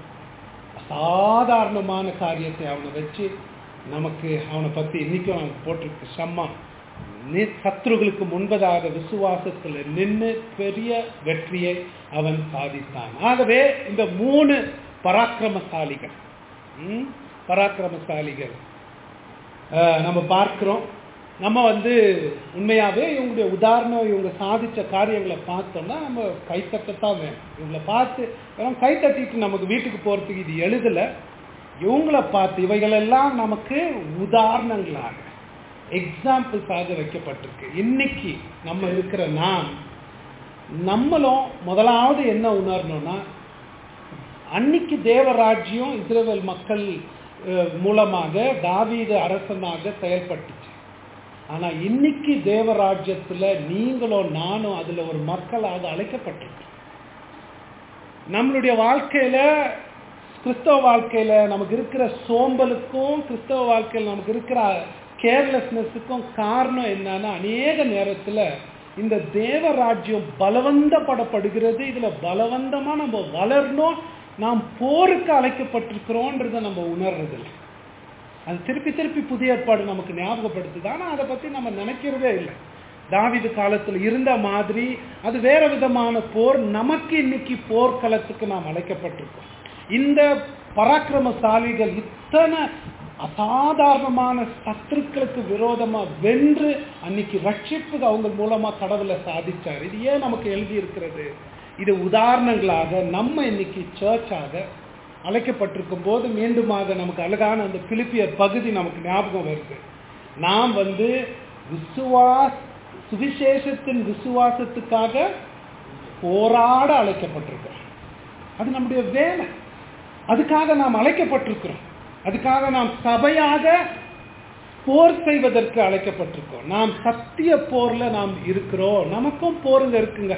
அசாதாரணமான காரியத்தை அவனை வச்சு நமக்கு அவனை பத்தி இன்னைக்கும் அவன் போட்டிருக்கு சம்மா நி- சத்ருகளுக்கு முன்பதாக விசுவாசத்துல நின்று பெரிய வெற்றியை அவன் சாதித்தான் ஆகவே இந்த மூணு பராக்கிரமசாலிகள் ம், பராக்கிரமசாலிகள் அஹ், நம்ம பார்க்கிறோம் நம்ம வந்து உண்மையாவே இவங்களுடைய உதாரணம் இவங்க சாதிச்ச காரியங்களை பார்த்தோம்னா நம்ம கைத்தட்டத்தான் வேணும் இவங்களை பார்த்து வெறும் கைத்தட்டிட்டு நமக்கு வீட்டுக்கு போறதுக்கு இது எழுதல இவங்கள பார்த்து இவைகளெல்லாம் நமக்கு உதாரணங்களாக எக்ஸாம்பிள்ஸாக வைக்கப்பட்டிருக்கு இன்னைக்கு நம்ம இருக்கிற நாம் நம்மளும் முதலாவது என்ன உணரணும்னா அன்னைக்கு தேவராஜ்யம் இஸ்ரேல் மக்கள் அஹ், மூலமாக தாவீது அரசனாக செயல்பட்டுச்சு ஆனா இன்னைக்கு தேவராஜ்யத்துல நீங்களும் நானும் அதுல ஒரு மக்களாக அழைக்கப்பட்டிருக்கோம் நம்மளுடைய வாழ்க்கையில கிறிஸ்தவ வாழ்க்கையில நமக்கு இருக்கிற சோம்பலுக்கும் கிறிஸ்தவ வாழ்க்கையில் நமக்கு இருக்கிற கேர்லெஸ்னஸுக்கும் காரணம் என்னன்னா அநேக நேரத்துல இந்த தேவ ராஜ்யம் பலவந்தப்படப்படுகிறது இதுல பலவந்தமா நம்ம வளரணும் நாம் போருக்கு அழைக்கப்பட்டிருக்கிறோன்றதை நம்ம உணர்றதில்லை அது திருப்பி திருப்பி புதிய ஏற்பாடு நமக்கு ஞாபகப்படுத்துது ஆனா அதை பத்தி நம்ம நினைக்கிறதே இல்லை தாவிது காலத்துல இருந்த மாதிரி அது வேற விதமான போர் நமக்கு இன்னைக்கு போர்க்களத்துக்கு நாம் அழைக்கப்பட்டிருக்கோம் இந்த பராக்கிரமசாலிகள் இத்தனை அசாதாரணமான சத்துருக்களுக்கு விரோதமா வென்று அன்னைக்கு ரட்சிப்பு அவங்க மூலமா கடவுளை சாதிச்சார் இது ஏன் நமக்கு எழுதி இருக்கிறது இது உதாரணங்களாக நம்ம இன்னைக்கு சர்ச்சாக அழைக்கப்பட்டிருக்கும் போது மீண்டுமாக நமக்கு அழகான அந்த பிலிப்பியர் பகுதி நமக்கு ஞாபகம் வருது நாம் வந்து விசுவாஸ் சுவிசேஷத்தின் விசுவாசத்துக்காக போராட அழைக்கப்பட்டிருக்கிறோம் அது நம்முடைய வேலை அதுக்காக நாம் அழைக்கப்பட்டிருக்கிறோம் அதுக்காக நாம் சபையாக போர் செய்வதற்கு அழைக்கப்பட்டிருக்கோம் நாம் சத்திய போர்ல நாம் இருக்கிறோம் நமக்கும் போருங்க இருக்குங்க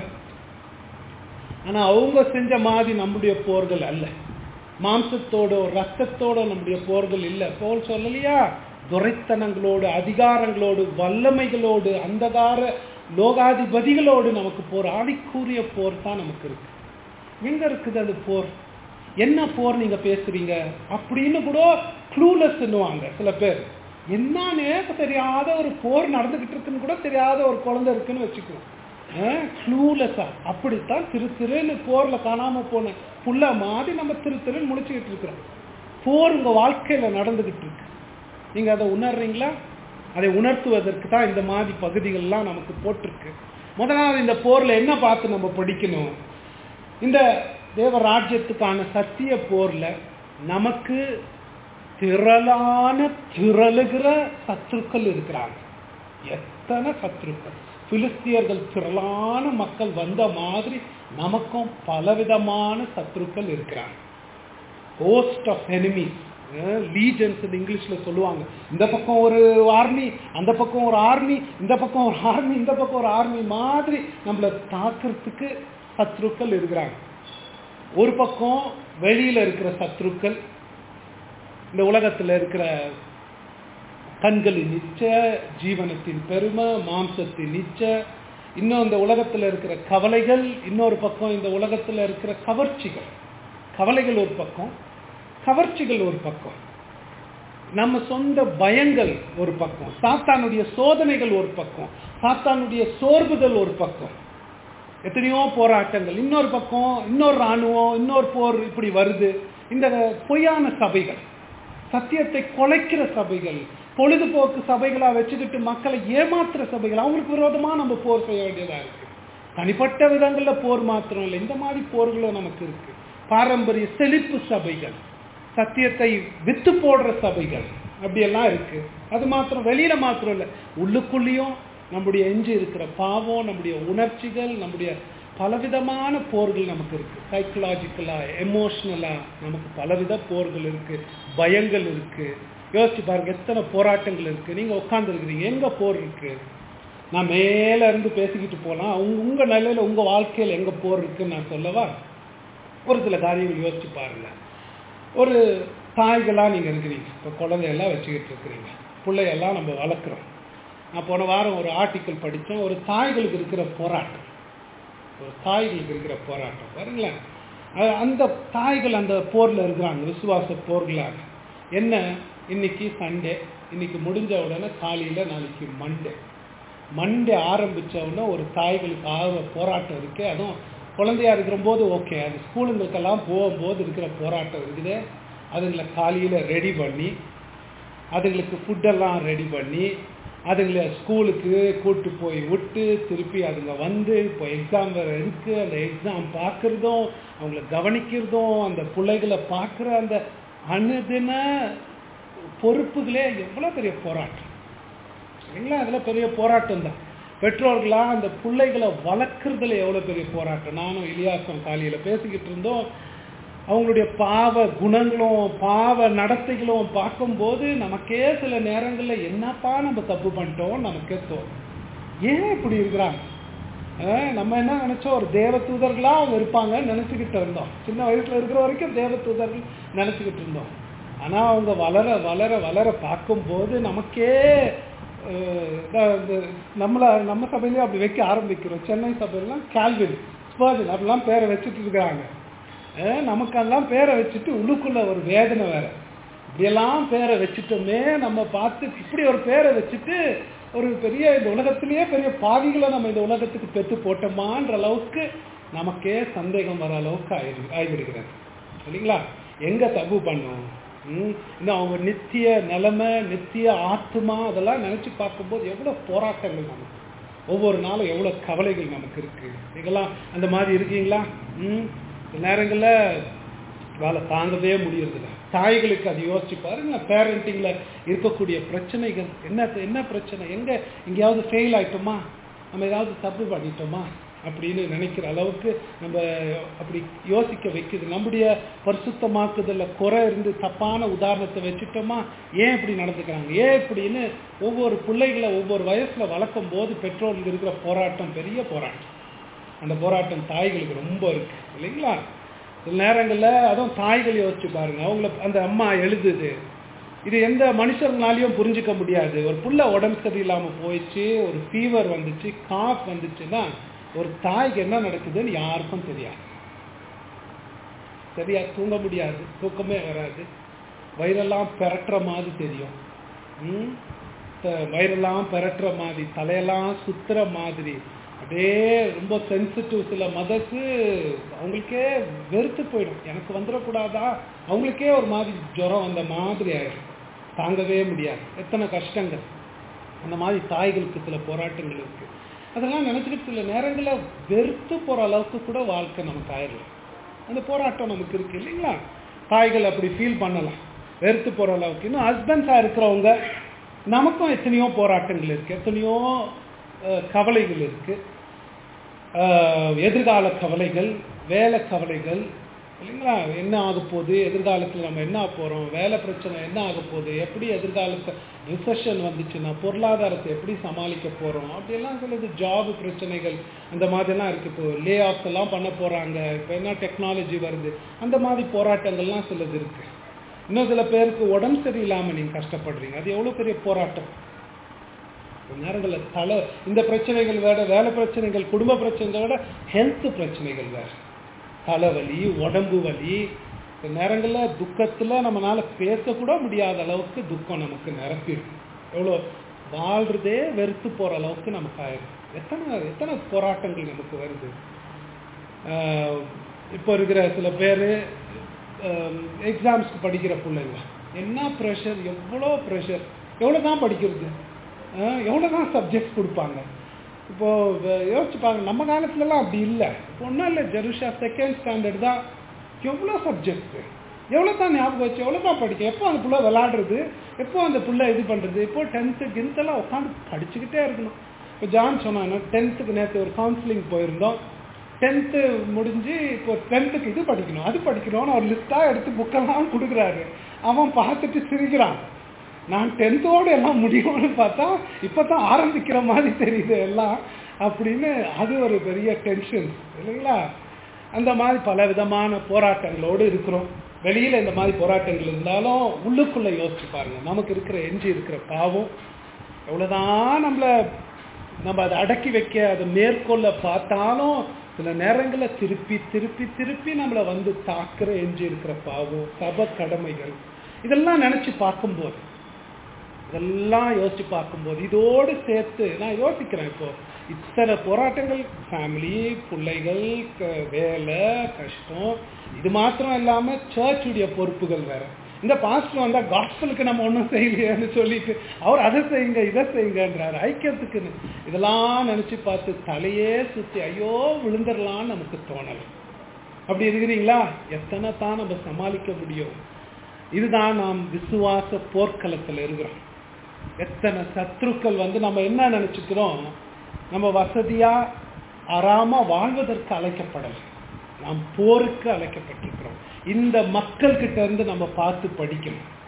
ஆனா அவங்க செஞ்ச மாதிரி நம்முடைய போர்கள் அல்ல மாம்சத்தோட ரத்தத்தோட நம்முடைய போர்கள் இல்லை போல் சொல்லலையா துரைத்தனங்களோடு அதிகாரங்களோடு வல்லமைகளோடு அந்தகார லோகாதிபதிகளோடு நமக்கு போர் ஆவிக்குரிய போர் தான் நமக்கு இருக்கு எங்க இருக்குது அது போர் என்ன போர் நீங்க பேசுறீங்க அப்படின்னு கூட க்ளூலெஸ்ன்னுவாங்க சில பேர் என்னன்னே தெரியாத ஒரு போர் நடந்துகிட்டு இருக்குன்னு கூட தெரியாத ஒரு குழந்தை இருக்குன்னு வச்சுக்குவோம் க்ளூலெஸ்ஸா அப்படித்தான் திரு திருன்னு போர்ல காணாம போன புள்ள மாதிரி நம்ம திரு திருன்னு முடிச்சுக்கிட்டு இருக்கிறோம் போர் உங்க வாழ்க்கையில நடந்துகிட்டு இருக்கு நீங்க அதை உணர்றீங்களா அதை உணர்த்துவதற்கு தான் இந்த மாதிரி பகுதிகள்லாம் நமக்கு போட்டிருக்கு முதலாவது இந்த போர்ல என்ன பார்த்து நம்ம படிக்கணும் இந்த தேவ ராஜ்யத்துக்கான சத்திய போர்ல நமக்கு திரளான திரளுகிற சத்துருக்கள் இருக்கிறாங்க எத்தனை சத்துருக்கள் பிலிஸ்தியர்கள் திரளான மக்கள் வந்த மாதிரி நமக்கும் பலவிதமான சத்துருக்கள் இருக்கிறாங்க ஹோஸ்ட் ஆஃப் எனிமீஸ் லீஜன்ஸ் இங்கிலீஷ்ல சொல்லுவாங்க இந்த பக்கம் ஒரு ஆர்மி அந்த பக்கம் ஒரு ஆர்மி இந்த பக்கம் ஒரு ஆர்மி இந்த பக்கம் ஒரு ஆர்மி மாதிரி நம்மளை தாக்குறதுக்கு சத்ருக்கள் இருக்கிறாங்க ஒரு பக்கம் வெளியில இருக்கிற சத்ருக்கள் இந்த உலகத்துல இருக்கிற கண்களின் நிச்ச ஜீவனத்தின் பெருமை மாம்சத்தின் நிச்ச இன்னும் இந்த உலகத்துல இருக்கிற கவலைகள் இன்னொரு பக்கம் இந்த உலகத்துல இருக்கிற கவர்ச்சிகள் கவலைகள் ஒரு பக்கம் கவர்ச்சிகள் ஒரு பக்கம் நம்ம சொந்த பயங்கள் ஒரு பக்கம் சாத்தானுடைய சோதனைகள் ஒரு பக்கம் சாத்தானுடைய சோர்வுகள் ஒரு பக்கம் எத்தனையோ போராட்டங்கள் இன்னொரு பக்கம் இன்னொரு ராணுவம் இன்னொரு போர் இப்படி வருது இந்த பொய்யான சபைகள் சத்தியத்தை குலைக்கிற சபைகள் பொழுதுபோக்கு சபைகளா வச்சுக்கிட்டு மக்களை ஏமாத்துற சபைகள் அவங்களுக்கு விரோதமா நம்ம போர் செய்ய வேண்டியதா இருக்கு தனிப்பட்ட விதங்கள்ல போர் மாத்திரம் இல்லை இந்த மாதிரி போர்களும் நமக்கு இருக்கு பாரம்பரிய செழிப்பு சபைகள் சத்தியத்தை வித்து போடுற சபைகள் அப்படியெல்லாம் இருக்கு அது மாத்திரம் வெளியில மாத்திரம் இல்லை உள்ளுக்குள்ளேயும் நம்முடைய எஞ்சி இருக்கிற பாவம் நம்முடைய உணர்ச்சிகள் நம்முடைய பலவிதமான போர்கள் நமக்கு இருக்கு சைக்கலாஜிக்கலா எமோஷனலா நமக்கு பலவித போர்கள் இருக்கு பயங்கள் இருக்கு யோசிச்சு பாருங்க எத்தனை போராட்டங்கள் இருக்கு நீங்க உட்கார்ந்து இருக்கிறீங்க எங்க போர் இருக்கு நான் மேல இருந்து பேசிக்கிட்டு போனா உங்க உங்க நிலையில உங்க வாழ்க்கையில எங்க போர் இருக்குன்னு நான் சொல்லவா ஒரு சில காரியங்கள் யோசிச்சு பாருங்க ஒரு தாய்களா நீங்க இருக்கிறீங்க இப்போ குழந்தையெல்லாம் வச்சுக்கிட்டு இருக்கிறீங்க பிள்ளையெல்லாம் நம்ம வளர்க்குறோம் நான் போன வாரம் ஒரு ஆர்டிக்கல் படித்தேன் ஒரு தாய்களுக்கு இருக்கிற போராட்டம் ஒரு தாய்களுக்கு இருக்கிற போராட்டம் பாருங்களேன் அ- அந்த தாய்கள் அந்த போர்ல இருக்கிறாங்க விசுவாச போர்களாக என்ன இன்னைக்கு சண்டே இன்னைக்கு முடிஞ்ச உடனே காலையில நாளைக்கு மண்டே மண்டே ஆரம்பிச்ச உடனே ஒரு தாய்களுக்கு ஆர்வ போராட்டம் இருக்கு அதுவும் குழந்தையா இருக்கிற போது ஓகே அது ஸ்கூலுங்களுக்கெல்லாம் போகும்போது இருக்கிற போராட்டம் இருக்குது அதுங்களை காலையில ரெடி பண்ணி அதுங்களுக்கு ஃபுட்டெல்லாம் ரெடி பண்ணி அதுங்களை ஸ்கூலுக்கு கூட்டு போய் விட்டு திருப்பி அதுங்க வந்து இப்போ எக்ஸாம் வேறு இருக்கு அந்த எக்ஸாம் பார்க்குறதும் அவங்கள கவனிக்கிறதும் அந்த பிள்ளைகளை பார்க்குற அந்த அனுதின பொறுப்புகளே எவ்வளோ பெரிய போராட்டம் சரிங்களா அதில் பெரிய போராட்டம் தான் பெற்றோர்களா அந்த பிள்ளைகளை வளர்க்குறதுல எவ்வளோ பெரிய போராட்டம் நானும் இலியாசம் காலையில் பேசிக்கிட்டு இருந்தோம் அவங்களுடைய பாவ குணங்களும் பாவ நடத்தைகளும் பார்க்கும்போது நமக்கே சில நேரங்களில் என்னப்பா நம்ம தப்பு பண்ணிட்டோம் நமக்கே தோணும் ஏன் இப்படி இருக்கிறாங்க அஹ் நம்ம என்ன நினைச்சோம் ஒரு தேவ தூதர்களா அவங்க இருப்பாங்கன்னு நினைச்சுக்கிட்டு இருந்தோம் சின்ன வயசுல இருக்கிற வரைக்கும் தேவ தூதர்கள் நினைச்சுக்கிட்டு இருந்தோம் ஆனா அவங்க வளர வளர வளர பார்க்கும்போது நமக்கே அஹ், இதான் இந்த நம்மள நம்ம சபையிலேயே அப்படி வைக்க ஆரம்பிக்கிறோம் சென்னை சபையெல்லாம் கால்வின் ஸ்பர்ஜன் அப்படிலாம் பேரை வச்சுட்டு இருக்கிறாங்க அஹ், நமக்கெல்லாம் பேரை வச்சுட்டு உள்ளுக்குள்ள ஒரு வேதனை வேற இப்படியெல்லாம் பேரை வச்சுட்டோமே நம்ம பார்த்து இப்படி ஒரு பேரை வச்சுட்டு ஒரு பெரிய இந்த உலகத்திலேயே பெரிய பாவிகளை நம்ம இந்த உலகத்துக்கு பெற்று போட்டோமான்ற அளவுக்கு நமக்கே சந்தேகம் வர அளவுக்கு ஆயிடு ஆகிவிடுகிறது இல்லைங்களா எங்க தப்பு பண்ணோம் ம், இன்னும் அவங்க நித்திய நிலைமை நித்திய ஆத்மா அதெல்லாம் நினைச்சு பார்க்கும்போது எவ்வளவு போராட்டங்கள் நமக்கு ஒவ்வொரு நாளும் எவ்வளவு கவலைகள் நமக்கு இருக்கு நீங்களாம் அந்த மாதிரி இருக்கீங்களா ம் சில நேரங்கள்ல வேலை தாங்கவே முடியறதில்ல தாய்களுக்கு அது யோசிச்சு பாருங்க பேரண்டிங்ல இருக்கக்கூடிய பிரச்சனைகள் என்ன என்ன பிரச்சனை எங்க எங்கேயாவது ஃபெயில் ஆயிட்டோமா நம்ம ஏதாவது தப்பு பண்ணிட்டோமா அப்படின்னு நினைக்கிற அளவுக்கு நம்ம அப்படி யோசிக்க வைக்குது நம்முடைய பரிசுத்தமாக்குதல்ல குறை இருந்து தப்பான உதாரணத்தை வச்சுட்டோமா ஏன் இப்படி நடந்துக்கிறாங்க ஏன் இப்படின்னு ஒவ்வொரு பிள்ளைகளை ஒவ்வொரு வயசுல வளர்க்கும் போது பெற்றோர்களுக்கு இருக்கிற போராட்டம் பெரிய போராட்டம் அந்த போராட்டம் தாய்களுக்கு ரொம்ப இருக்கு இல்லைங்களா சில நேரங்கள்ல அதுவும் தாய்கள் யோசிச்சு பாருங்க அவங்கள அந்த அம்மா எழுதுது இது எந்த மனுஷர்னாலையும் புரிஞ்சுக்க முடியாது ஒரு புள்ள உடம்பு சரியில்லாம போயிடுச்சு ஒரு ஃபீவர் வந்துச்சு காஃப் வந்துச்சுன்னா ஒரு தாய்க்கு என்ன நடக்குதுன்னு யாருக்கும் தெரியாது சரியா தூங்க முடியாது தூக்கமே வராது வயிறெல்லாம் பெரட்டுற மாதிரி தெரியும் ம்? த- வயிறெல்லாம் பெரட்டுற மாதிரி தலையெல்லாம் சுத்துற மாதிரி அப்படியே ரொம்ப சென்சிட்டிவ் சில மதர்ஸு அவங்களுக்கே வெறுத்து போயிடும் எனக்கு வந்துடக்கூடாதா அவங்களுக்கே ஒரு மாதிரி ஜுரம் வந்த மாதிரி ஆயிடும் தாங்கவே முடியாது எத்தனை கஷ்டங்கள் அந்த மாதிரி தாய்களுக்கு சில போராட்டங்கள் இருக்கு அதெல்லாம் நினைச்சுக்கிட்டு சில நேரங்களில் வெறுத்து போற அளவுக்கு கூட வாழ்க்கை நமக்கு ஆயிடலாம் அந்த போராட்டம் நமக்கு இருக்கு இல்லைங்களா தாய்கள் அப்படி ஃபீல் பண்ணலாம் வெறுத்து போற அளவுக்கு இன்னும் ஹஸ்பண்ட்ஸா இருக்கிறவங்க நமக்கும் எத்தனையோ போராட்டங்கள் இருக்கு எத்தனையோ அஹ், கவலைகள் இருக்கு அஹ், எதிர்கால கவலைகள் வேலை கவலைகள் இல்லைங்களா என்ன ஆக போகுது எதிர்காலத்தில் நம்ம என்ன ஆக போகிறோம் வேலை பிரச்சனை என்ன ஆக போகுது எப்படி எதிர்காலத்தை ரிசெஷன் வந்துச்சுன்னா பொருளாதாரத்தை எப்படி சமாளிக்க போகிறோம் அப்படியெல்லாம் சிலது ஜாப் பிரச்சனைகள் அந்த மாதிரிலாம் இருக்குது இப்போ லே ஆஃப்ஸ் எல்லாம் பண்ண போகிறாங்க இப்போ என்ன டெக்னாலஜி வருது அந்த மாதிரி போராட்டங்கள்லாம் சிலது இருக்குது இன்னும் சில பேருக்கு உடம்பு சரியில்லாமல் நீங்கள் கஷ்டப்படுறீங்க அது எவ்வளோ பெரிய போராட்டம் சில நேரங்களில் தலை இந்த பிரச்சனைகள் வேற வேலை பிரச்சனைகள் குடும்ப பிரச்சனைகளை விட ஹெல்த் பிரச்சனைகள் வேற தலைவலி உடம்பு வலி சில நேரங்களில் துக்கத்தில் நம்மளால பேசக்கூட முடியாத அளவுக்கு துக்கம் நமக்கு நிரப்பிடும் எவ்வளோ வாழ்றதே வெறுத்து போகிற அளவுக்கு நமக்கு ஆயிடும் எத்தனை எத்தனை போராட்டங்கள் நமக்கு வருது ஆஹ் இப்போ இருக்கிற சில பேர் எக்ஸாம்ஸ்க்கு படிக்கிற பிள்ளைங்க என்ன ப்ரெஷர் எவ்வளோ ப்ரெஷர் எவ்வளோ தான் படிக்கிறது எவ்வளோ தான் சப்ஜெக்ட்ஸ் கொடுப்பாங்க இப்போ வ- யோசிச்சு பாருங்க நம்ம காலத்துலலாம் அப்படி இல்லை ஒன்றும் இல்லை ஜெருஷா செகண்ட் ஸ்டாண்டர்ட் தான் எவ்வளோ சப்ஜெக்ட்ஸு எவ்வளோ தான் ஞாபகம் வச்சு எவ்வளோ தான் படிக்க எப்போ அந்த புள்ள விளாடுறது எப்போ அந்த புள்ள இது பண்ணுறது இப்போ டென்த்து கின்த்தெல்லாம் உட்காந்து படிச்சுக்கிட்டே இருக்கணும் இப்போ ஜான் சொன்னாங்க டென்த்துக்கு நேற்று ஒரு கவுன்சிலிங் போயிருந்தோம் டென்த்து முடிஞ்சு இப்போ டென்த்துக்கு இது படிக்கணும் அது படிக்கணும்னு அவர் லிஸ்ட்டாக எடுத்து புக்கெல்லாம் கொடுக்குறாரு அவன் பார்த்துட்டு சிரிக்கிறான் நான் டென்த்தோடு எல்லாம் முடியும்னு பார்த்தா இப்போ தான் ஆரம்பிக்கிற மாதிரி தெரியுது எல்லாம் அப்படின்னு அது ஒரு பெரிய டென்ஷன் இல்லைங்களா அந்த மாதிரி பல விதமான போராட்டங்களோடு இருக்கிறோம் வெளியில் இந்த மாதிரி போராட்டங்கள் இருந்தாலும் உள்ளுக்குள்ளே யோசிச்சு பாருங்க நமக்கு இருக்கிற எஞ்சி இருக்கிற பாவம் எவ்வளோதான் நம்மள நம்ம அதை அடக்கி வைக்க அதை மேற்கொள்ள பார்த்தாலும் சில நேரங்களில் திருப்பி திருப்பி திருப்பி நம்மளை வந்து தாக்குற எஞ்சி இருக்கிற பாவம் சப கடமைகள் இதெல்லாம் நினச்சி பார்க்கும்போது இதெல்லாம் யோசிச்சு பார்க்கும்போது இதோடு சேர்த்து நான் யோசிக்கிறேன் இப்போ இத்தனை போராட்டங்கள் ஃபேமிலி பிள்ளைகள் க- வேலை கஷ்டம் இது மாத்திரம் இல்லாமல் சர்ச்சுடைய பொறுப்புகள் வேற இந்த பாஸ்டர் வந்தால் காஸ்பலுக்கு நம்ம ஒன்றும் செய்யலையேன்னு சொல்லிட்டு அவர் அதை செய்யுங்க இதை செய்யுங்கன்றாரு ஐக்கியத்துக்குன்னு இதெல்லாம் நினச்சி பார்த்து தலையே சுற்றி ஐயோ விழுந்துடலான்னு நமக்கு தோணலை அப்படி இருக்கிறீங்களா எத்தனை தான் நம்ம சமாளிக்க முடியும் இதுதான் நாம் விசுவாச போர்க்களத்தில் இருக்கிறோம் எத்தனை சத்ருக்கள் வந்து நம்ம என்ன நினைச்சுக்கிறோம் நம்ம வசதியா ஆறாம வாழ்வதற்கு அழைக்கப்படலை நாம் போருக்கு அழைக்கப்பட்டிருக்கிறோம் இந்த மக்கள் கிட்ட இருந்து நம்ம பார்த்து படிக்கணும்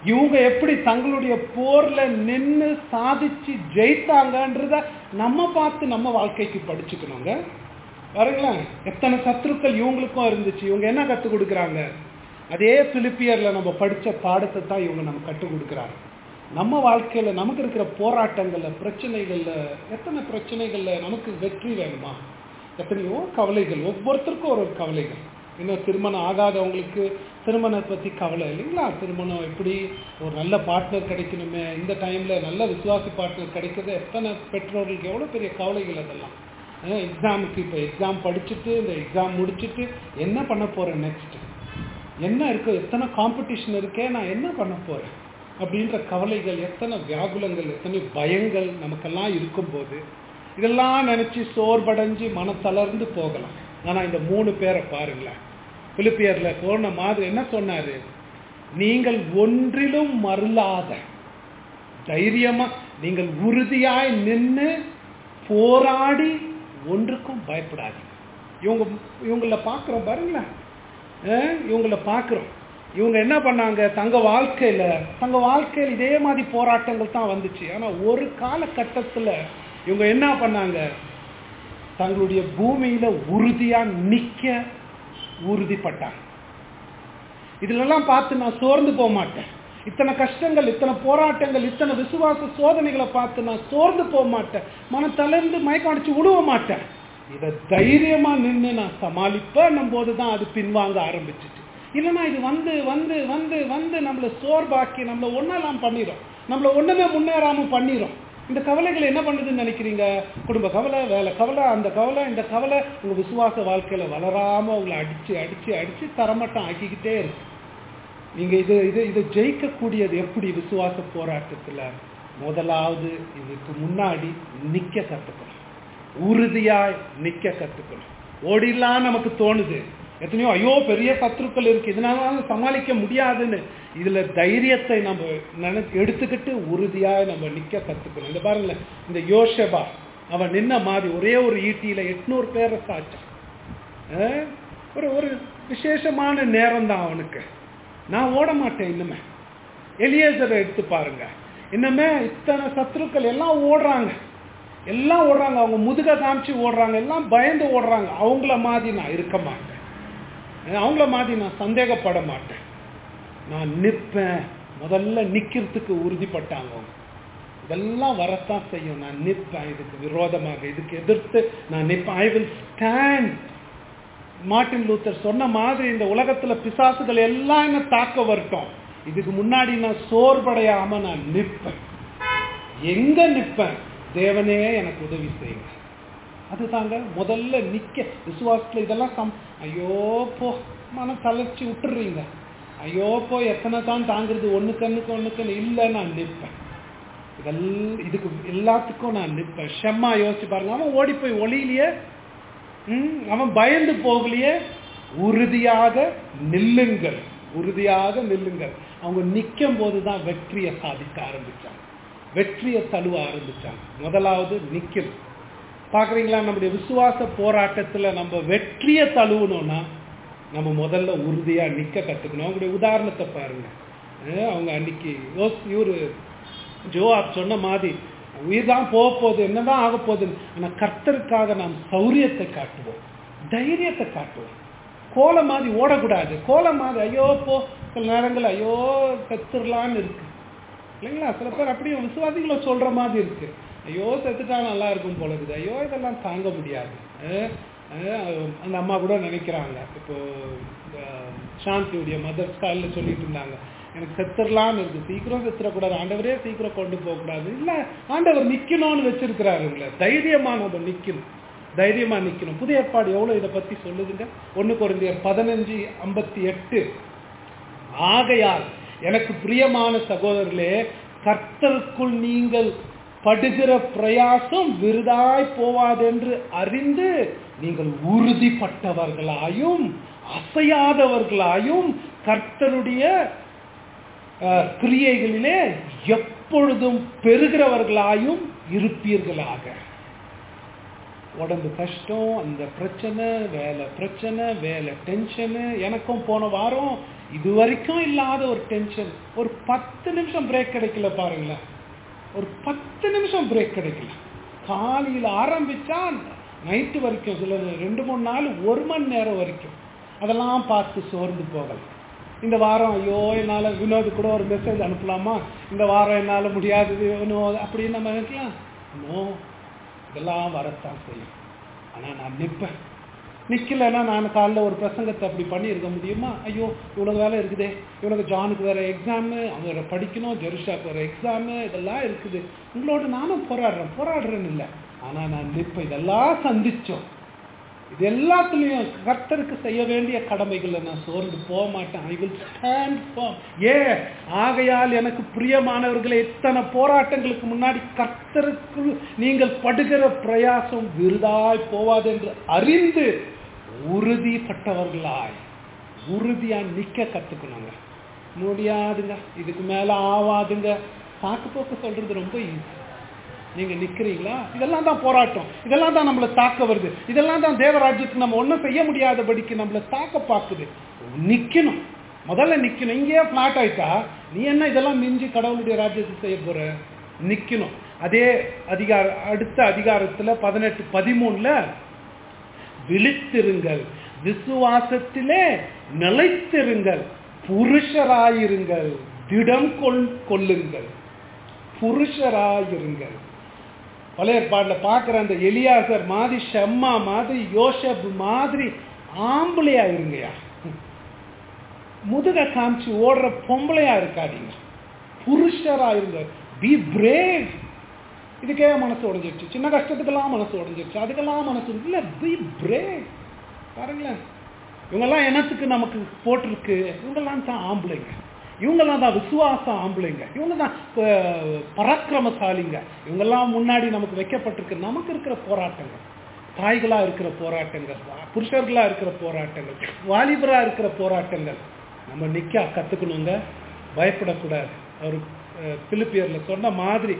இவங்க எப்படி தங்களுடைய போர்ல நின்று சாதிச்சு ஜெயித்தாங்கன்றத நம்ம பார்த்து நம்ம வாழ்க்கைக்கு படிச்சுக்கணுங்க பாருங்களேன் எத்தனை சத்துருக்கள் இவங்களுக்கும் இருந்துச்சு இவங்க என்ன கற்றுக் கொடுக்குறாங்க அதே பிலிப்பியர்ல நம்ம படிச்ச பாடத்தை தான் இவங்க நம்ம கற்றுக் கொடுக்குறாங்க நம்ம வாழ்க்கையில நமக்கு இருக்கிற போராட்டங்கள்ல பிரச்சனைகள்ல எத்தனை பிரச்சனைகள்ல நமக்கு வெற்றி வேணுமா எத்தனையோ கவலைகள் ஒவ்வொருத்தருக்கும் ஒரு ஒரு கவலைகள் இன்னும் திருமணம் ஆகாதவங்களுக்கு திருமணத்தை பத்தி கவலை இல்லைங்களா திருமணம் எப்படி ஒரு நல்ல பார்ட்னர் கிடைக்கணுமே இந்த டைம்ல நல்ல விசுவாசி பார்ட்னர் கிடைக்கிறது எத்தனை பெற்றோர்களுக்கு எவ்வளவு பெரிய கவலைகள் அதெல்லாம் எக்ஸாமுக்கு இப்போ எக்ஸாம் படிச்சுட்டு இந்த எக்ஸாம் முடிச்சுட்டு என்ன பண்ண போறேன் நெக்ஸ்ட் என்ன இருக்கு எத்தனை காம்படிஷன் இருக்கே நான் என்ன பண்ண போறேன் அப்படின்ற கவலைகள் எத்தனை வியாகுலங்கள் எத்தனை பயங்கள் நமக்கெல்லாம் இருக்கும்போது இதெல்லாம் நினைச்சு சோர்வடைஞ்சு மன தளர்ந்து போகலாம் ஆனா இந்த மூணு பேரை பாருங்களேன் பிலிப்பியர்ல போன மாதிரி என்ன சொன்னாரு நீங்கள் ஒன்றிலும் மருளாத தைரியமா நீங்கள் உறுதியாய் நின்று போராடி ஒன்றுக்கும் பயப்படாதீங்க இவங்க இவங்கள பார்க்குறோம் பாருங்களேன் அஹ் இவங்கள பார்க்குறோம் இவங்க என்ன பண்ணாங்க தங்க வாழ்க்கையில தங்க வாழ்க்கையில் இதே மாதிரி போராட்டங்கள் தான் வந்துச்சு ஆனா ஒரு காலகட்டத்துல இவங்க என்ன பண்ணாங்க தங்களுடைய பூமியில உறுதியா நிக்க உறுதிப்பட்டாங்க இதுலெல்லாம் பார்த்து நான் சோர்ந்து போக மாட்டேன் இத்தனை கஷ்டங்கள் இத்தனை போராட்டங்கள் இத்தனை விசுவாச சோதனைகளை பார்த்து நான் சோர்ந்து போக மாட்டேன் மன தளர்ந்து மயக்கம் அடிச்சு விடுவ மாட்டேன் இதை தைரியமா நின்று நான் சமாளிப்பேன் போது தான் அது பின்வாங்க ஆரம்பிச்சிச்சு இல்லைன்னா இது வந்து வந்து வந்து வந்து நம்மளை சோர்வாக்கி நம்மளை ஒன்றெல்லாம் பண்ணிடும் நம்மளை ஒன்றுமே முன்னேறாம பண்ணிடும் இந்த கவலைகள் என்ன பண்ணுதுன்னு நினைக்கிறீங்க குடும்ப கவலை வேலை கவலை அந்த கவலை இந்த கவலை உங்க விசுவாச வாழ்க்கையில வளராம உங்களை அடிச்சு அடிச்சு அடிச்சு தரமட்டம் ஆக்கிக்கிட்டே இருக்கு நீங்க இது இது இதை ஜெயிக்கக்கூடியது எப்படி விசுவாச போராட்டத்துல முதலாவது இதுக்கு முன்னாடி நிக்க கத்துக்கணும் உறுதியாய் நிக்க கத்துக்கணும் ஓடிலாம் நமக்கு தோணுது எத்தனையோ ஐயோ பெரிய சத்துருக்கள் இருக்கு இதனால சமாளிக்க முடியாதுன்னு இதுல தைரியத்தை நம்ம நினை எடுத்துக்கிட்டு உறுதியா நம்ம நிக்க கத்துக்கணும் இந்த பாருங்களேன் இந்த யோஷபா அவன் நின்ன மாதிரி ஒரே ஒரு ஈட்டியில எட்நூறு பேரை சாச்சான் அஹ் ஒரு ஒரு விசேஷமான நேரம் தான் அவனுக்கு நான் ஓட மாட்டேன் இன்னுமே எலியேசரை எடுத்து பாருங்க இன்னுமே இத்தனை சத்துருக்கள் எல்லாம் ஓடுறாங்க எல்லாம் ஓடுறாங்க அவங்க முதுக காமிச்சு ஓடுறாங்க எல்லாம் பயந்து ஓடுறாங்க அவங்கள மாதிரி நான் இருக்க மாட்டேன் அவங்கள மாதிரி நான் சந்தேகப்பட மாட்டேன் நான் நிற்பேன் முதல்ல நிக்கிறதுக்கு உறுதிப்பட்டாங்க அவங்க இதெல்லாம் வரத்தான் செய்யும் நான் நிற்பேன் இதுக்கு விரோதமாக இதுக்கு எதிர்த்து நான் நிற்பேன் I will stand Martin Luther சொன்ன மாதிரி இந்த உலகத்துல பிசாசுகள் எல்லாம் என்ன தாக்க வரட்டும் இதுக்கு முன்னாடி நான் சோர்வடையாம நான் நிற்பேன் எங்க நிற்பேன் தேவனே எனக்கு உதவி செய்யுங்க அதுதாங்க முதல்ல நிக்க விசுவாசத்துல இதெல்லாம் சம் ஐயோ போ மனம் தளர்ச்சி விட்டுறீங்க ஐயோ போ எத்தனை தான் தாங்குறது ஒண்ணு கண்ணுக்கு ஒண்ணு கண்ணு இல்லை நான் நிற்பேன் இதெல்லாம் இதுக்கு எல்லாத்துக்கும் நான் நிற்பேன் ஷெம்மா யோசிச்சு பாருங்க அவன் ஓடி போய் ஒளியிலேயே ம், அவன் பயந்து போகலையே உறுதியாக நில்லுங்கள் உறுதியாக நில்லுங்கள் அவங்க நிற்கும் போது தான் வெற்றியை சாதிக்க ஆரம்பிச்சாங்க வெற்றியை தழுவ ஆரம்பிச்சாங்க முதலாவது நிக்கணும் பாக்குறீங்களா நம்முடைய விசுவாச போராட்டத்துல நம்ம வெற்றியை தழுவணும்னா நம்ம முதல்ல உறுதியா நிக்க கத்துக்கணும் அவங்களுடைய உதாரணத்தை பாருங்க அஹ் அவங்க அன்னைக்கு யோஸ் இவரு ஜோஆப் சொன்ன மாதிரி உயிர் தான் போக போகுது என்னதான் ஆக போகுது ஆனா கர்த்தருக்காக நாம் சௌரியத்தை காட்டுவோம் தைரியத்தை காட்டுவோம் கோலை மாதிரி ஓடக்கூடாது கோலை மாதிரி ஐயோ போ சில நேரங்கள் ஐயோ செத்துடலான்னு இருக்கு இல்லைங்களா சில பேர் அப்படியே விசுவாசிகளை சொல்ற மாதிரி இருக்கு ஐயோ செத்துட்டா நல்லா இருக்கும் போல இருக்குது ஐயோ இதெல்லாம் தாங்க முடியாது அஹ் அஹ் அந்த அம்மா கூட நினைக்கிறாங்க இப்போ அஹ் சாந்தியுடைய மதர்ஸ் காலில் சொல்லிட்டு இருந்தாங்க எனக்கு செத்துடலான்னு இருக்கு சீக்கிரம் செத்துடக்கூடாது ஆண்டவரே சீக்கிரம் கொண்டு போகக்கூடாது இல்லை ஆண்டவர் நிக்கணும்னு வச்சிருக்கிறாரு உங்களை தைரியமா நம்ம நிக்கணும் தைரியமா நிக்கணும் புதிய ஏற்பாடு எவ்வளவு இதை பத்தி சொல்லுதுங்க ஒண்ணு குறைந்த பதினஞ்சு ஐம்பத்தி எட்டு ஆகையால் எனக்கு பிரியமான சகோதரர்களே கர்த்தருக்குள் நீங்கள் படுகிற பிரயாசம் விருதாய் போவாதென்று அறிந்து நீங்கள் உறுதிப்பட்டவர்களாயும் அசையாதவர்களாயும் கர்த்தருடைய அஹ், கிரியைகளிலே எப்பொழுதும் பெறுகிறவர்களாயும் இருப்பீர்களாக உடம்பு கஷ்டம் அந்த பிரச்சனை வேலை பிரச்சனை வேலை டென்ஷனு எனக்கும் போன வாரம் இது வரைக்கும் இல்லாத ஒரு டென்ஷன் ஒரு பத்து நிமிஷம் பிரேக் கிடைக்கல பாருங்களேன் ஒரு பத்து நிமிஷம் பிரேக் கிடைக்கல காலையில் ஆரம்பிச்சா நைட்டு வரைக்கும் சில ரெண்டு மூணு நாள் ஒரு மணி நேரம் வரைக்கும் அதெல்லாம் பார்த்து சோர்ந்து போகலாம் இந்த வாரம் ஐயோ என்னால் வினோது கூட ஒரு மெசேஜ் அனுப்பலாமா இந்த வாரம் என்னால் முடியாது வினோத் அப்படின்னு நம்ம நினைக்கலாம் நோ இதெல்லாம் வரத்தான் செய்யும் ஆனால் நான் நிற்பேன் நிற்கலைன்னா நான் காலைல ஒரு பிரசங்கத்தை அப்படி பண்ணியிருக்க முடியுமா ஐயோ இவ்வளோ வேலை இருக்குதே இவ்வளோ ஜானுக்கு வேறு எக்ஸாமு அவங்க வேறு படிக்கணும் ஜெருஷாக்கு வேறு எக்ஸாமு இதெல்லாம் இருக்குது உங்களோட நானும் போராடுறேன் போராடுறேன்னு இல்லை ஆனால் நான் நிற்பேன் இதெல்லாம் சந்திச்சோம் இது எல்லாத்துலேயும் கர்த்தருக்கு செய்ய வேண்டிய கடமைகளை நான் சோர்ந்து போக மாட்டேன் ஐ வில் ஸ்டாண்ட் ஃபார்ம் ஏ ஆகையால் எனக்கு பிரியமானவர்களை எத்தனை போராட்டங்களுக்கு முன்னாடி கர்த்தருக்குள் நீங்கள் படுகிற பிரயாசம் விருதாய் போவாது என்று அறிந்து உறுதிப்பட்டவர்களாய் உறுதியா நிக்க கத்துக்கணுங்க முடியாதுங்க இதுக்கு மேல ஆவாதுங்க சாக்கு போக்கு சொல்றது ரொம்ப ஈஸி நீங்க நிக்கிறீங்களா இதெல்லாம் தான் போராட்டம் இதெல்லாம் தான் நம்மளை தாக்க வருது இதெல்லாம் தான் தேவராஜ்யத்துக்கு நம்ம ஒன்றும் செய்ய முடியாதபடிக்கு நம்மளை தாக்க பார்க்குது நிக்கணும் முதல்ல நிக்கணும் இங்கேயே பிளாட் ஆயிட்டா நீ என்ன இதெல்லாம் மிஞ்சி கடவுளுடைய ராஜ்யத்துக்கு செய்ய போற நிக்கணும் அதே அதிகார அடுத்த அதிகாரத்துல பதினெட்டு பதிமூணுல விழித்திருங்கள் விசுவாசத்திலே நிலைத்திருங்கள் புருஷராயிருங்கள் திடம் கொள் கொள்ளுங்கள் புருஷராயிருங்கள் பழைய பாட்டில் பார்க்குற அந்த எலியாசர் மாதிரி ஷம்மா மாதிரி யோசப் மாதிரி ஆம்பளையா இருங்கயா முதுக காமிச்சு ஓடுற பொம்பளையா இருக்காதீங்க புருஷரா இருங்க பி பிரேவ் இதுக்கே மனசு உடஞ்சிருச்சு சின்ன கஷ்டத்துக்கெல்லாம் மனசு உடஞ்சிருச்சு அதுக்கெல்லாம் மனசு இல்லை பி பிரேவ் பாருங்களேன் இவங்கெல்லாம் என்னத்துக்கு நமக்கு போட்டிருக்கு இவங்கெல்லாம் தான் ஆம்பளைங்க இவங்கெல்லாம் தான் விசுவாசம் ஆம்பளைங்க இவங்க தான் பராக்கிரமசாலிங்க இவங்கெல்லாம் முன்னாடி நமக்கு வைக்கப்பட்டிருக்கு நமக்கு இருக்கிற போராட்டங்கள் தாய்களா இருக்கிற போராட்டங்கள் புருஷர்களா இருக்கிற போராட்டங்கள் வாலிபரா இருக்கிற போராட்டங்கள் நம்ம நிக்க கத்துக்கணுங்க பயப்படக்கூடாது அவர் பிலிப்பியர்ல சொன்ன மாதிரி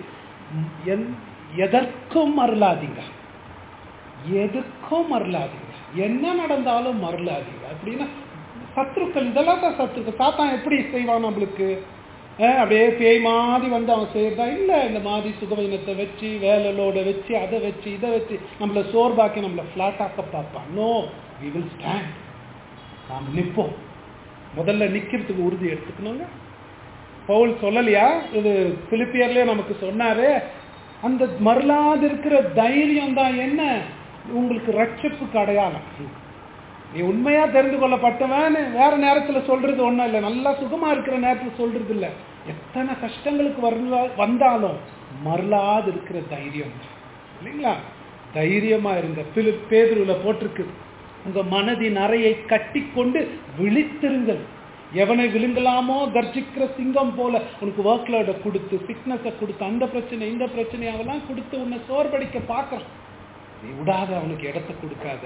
எதற்கும் மறலாதீங்க எதுக்கும் மறலாதீங்க என்ன நடந்தாலும் மறலாதீங்க அப்படின்னா சத்ருக்கள் இதெல்லாம் தான் சத்ருக்கள் சாத்தான் எப்படி செய்வான் நம்மளுக்கு அப்படியே பேய் மாதிரி வந்து அவன் செய்யறதா இல்லை இந்த மாதிரி சுகவீனத்தை வச்சு வேலைலோட வச்சு அதை வச்சு இதை வச்சு நம்மளை சோர்பாக்கி நம்மளை ஃப்ளாட் ஆக்க பார்ப்பான் நோ வி வில் ஸ்டாண்ட் நாம் நிற்போம் முதல்ல நிற்கிறதுக்கு உறுதி எடுத்துக்கணுங்க பவுல் சொல்லலையா இது பிலிப்பியர்லேயே நமக்கு சொன்னாரு அந்த மறலாது இருக்கிற தைரியம் தான் என்ன உங்களுக்கு ரட்சிப்புக்கு அடையாளம் நீ உண்மையா தெரிந்து கொள்ளப்பட்டவன் வேற நேரத்துல சொல்றது ஒண்ணும் இல்லை நல்லா சுகமா இருக்கிற நேரத்துல சொல்றது இல்லை எத்தனை கஷ்டங்களுக்கு வரல வந்தாலும் மறலாது இருக்கிற தைரியம் இல்லைங்களா தைரியமா இருங்க பிலு பேதுருல போட்டிருக்கு உங்க மனதின் அறையை கட்டி கொண்டு விழித்திருங்கள் எவனை விழுங்கலாமோ கர்ஜிக்கிற சிங்கம் போல உனக்கு ஒர்க் லோட கொடுத்து ஃபிட்னஸை கொடுத்து அந்த பிரச்சனை இந்த பிரச்சனை அவெல்லாம் கொடுத்து உன்னை சோர்வடிக்க பார்க்கறான் நீ விடாத அவனுக்கு இடத்த கொடுக்காத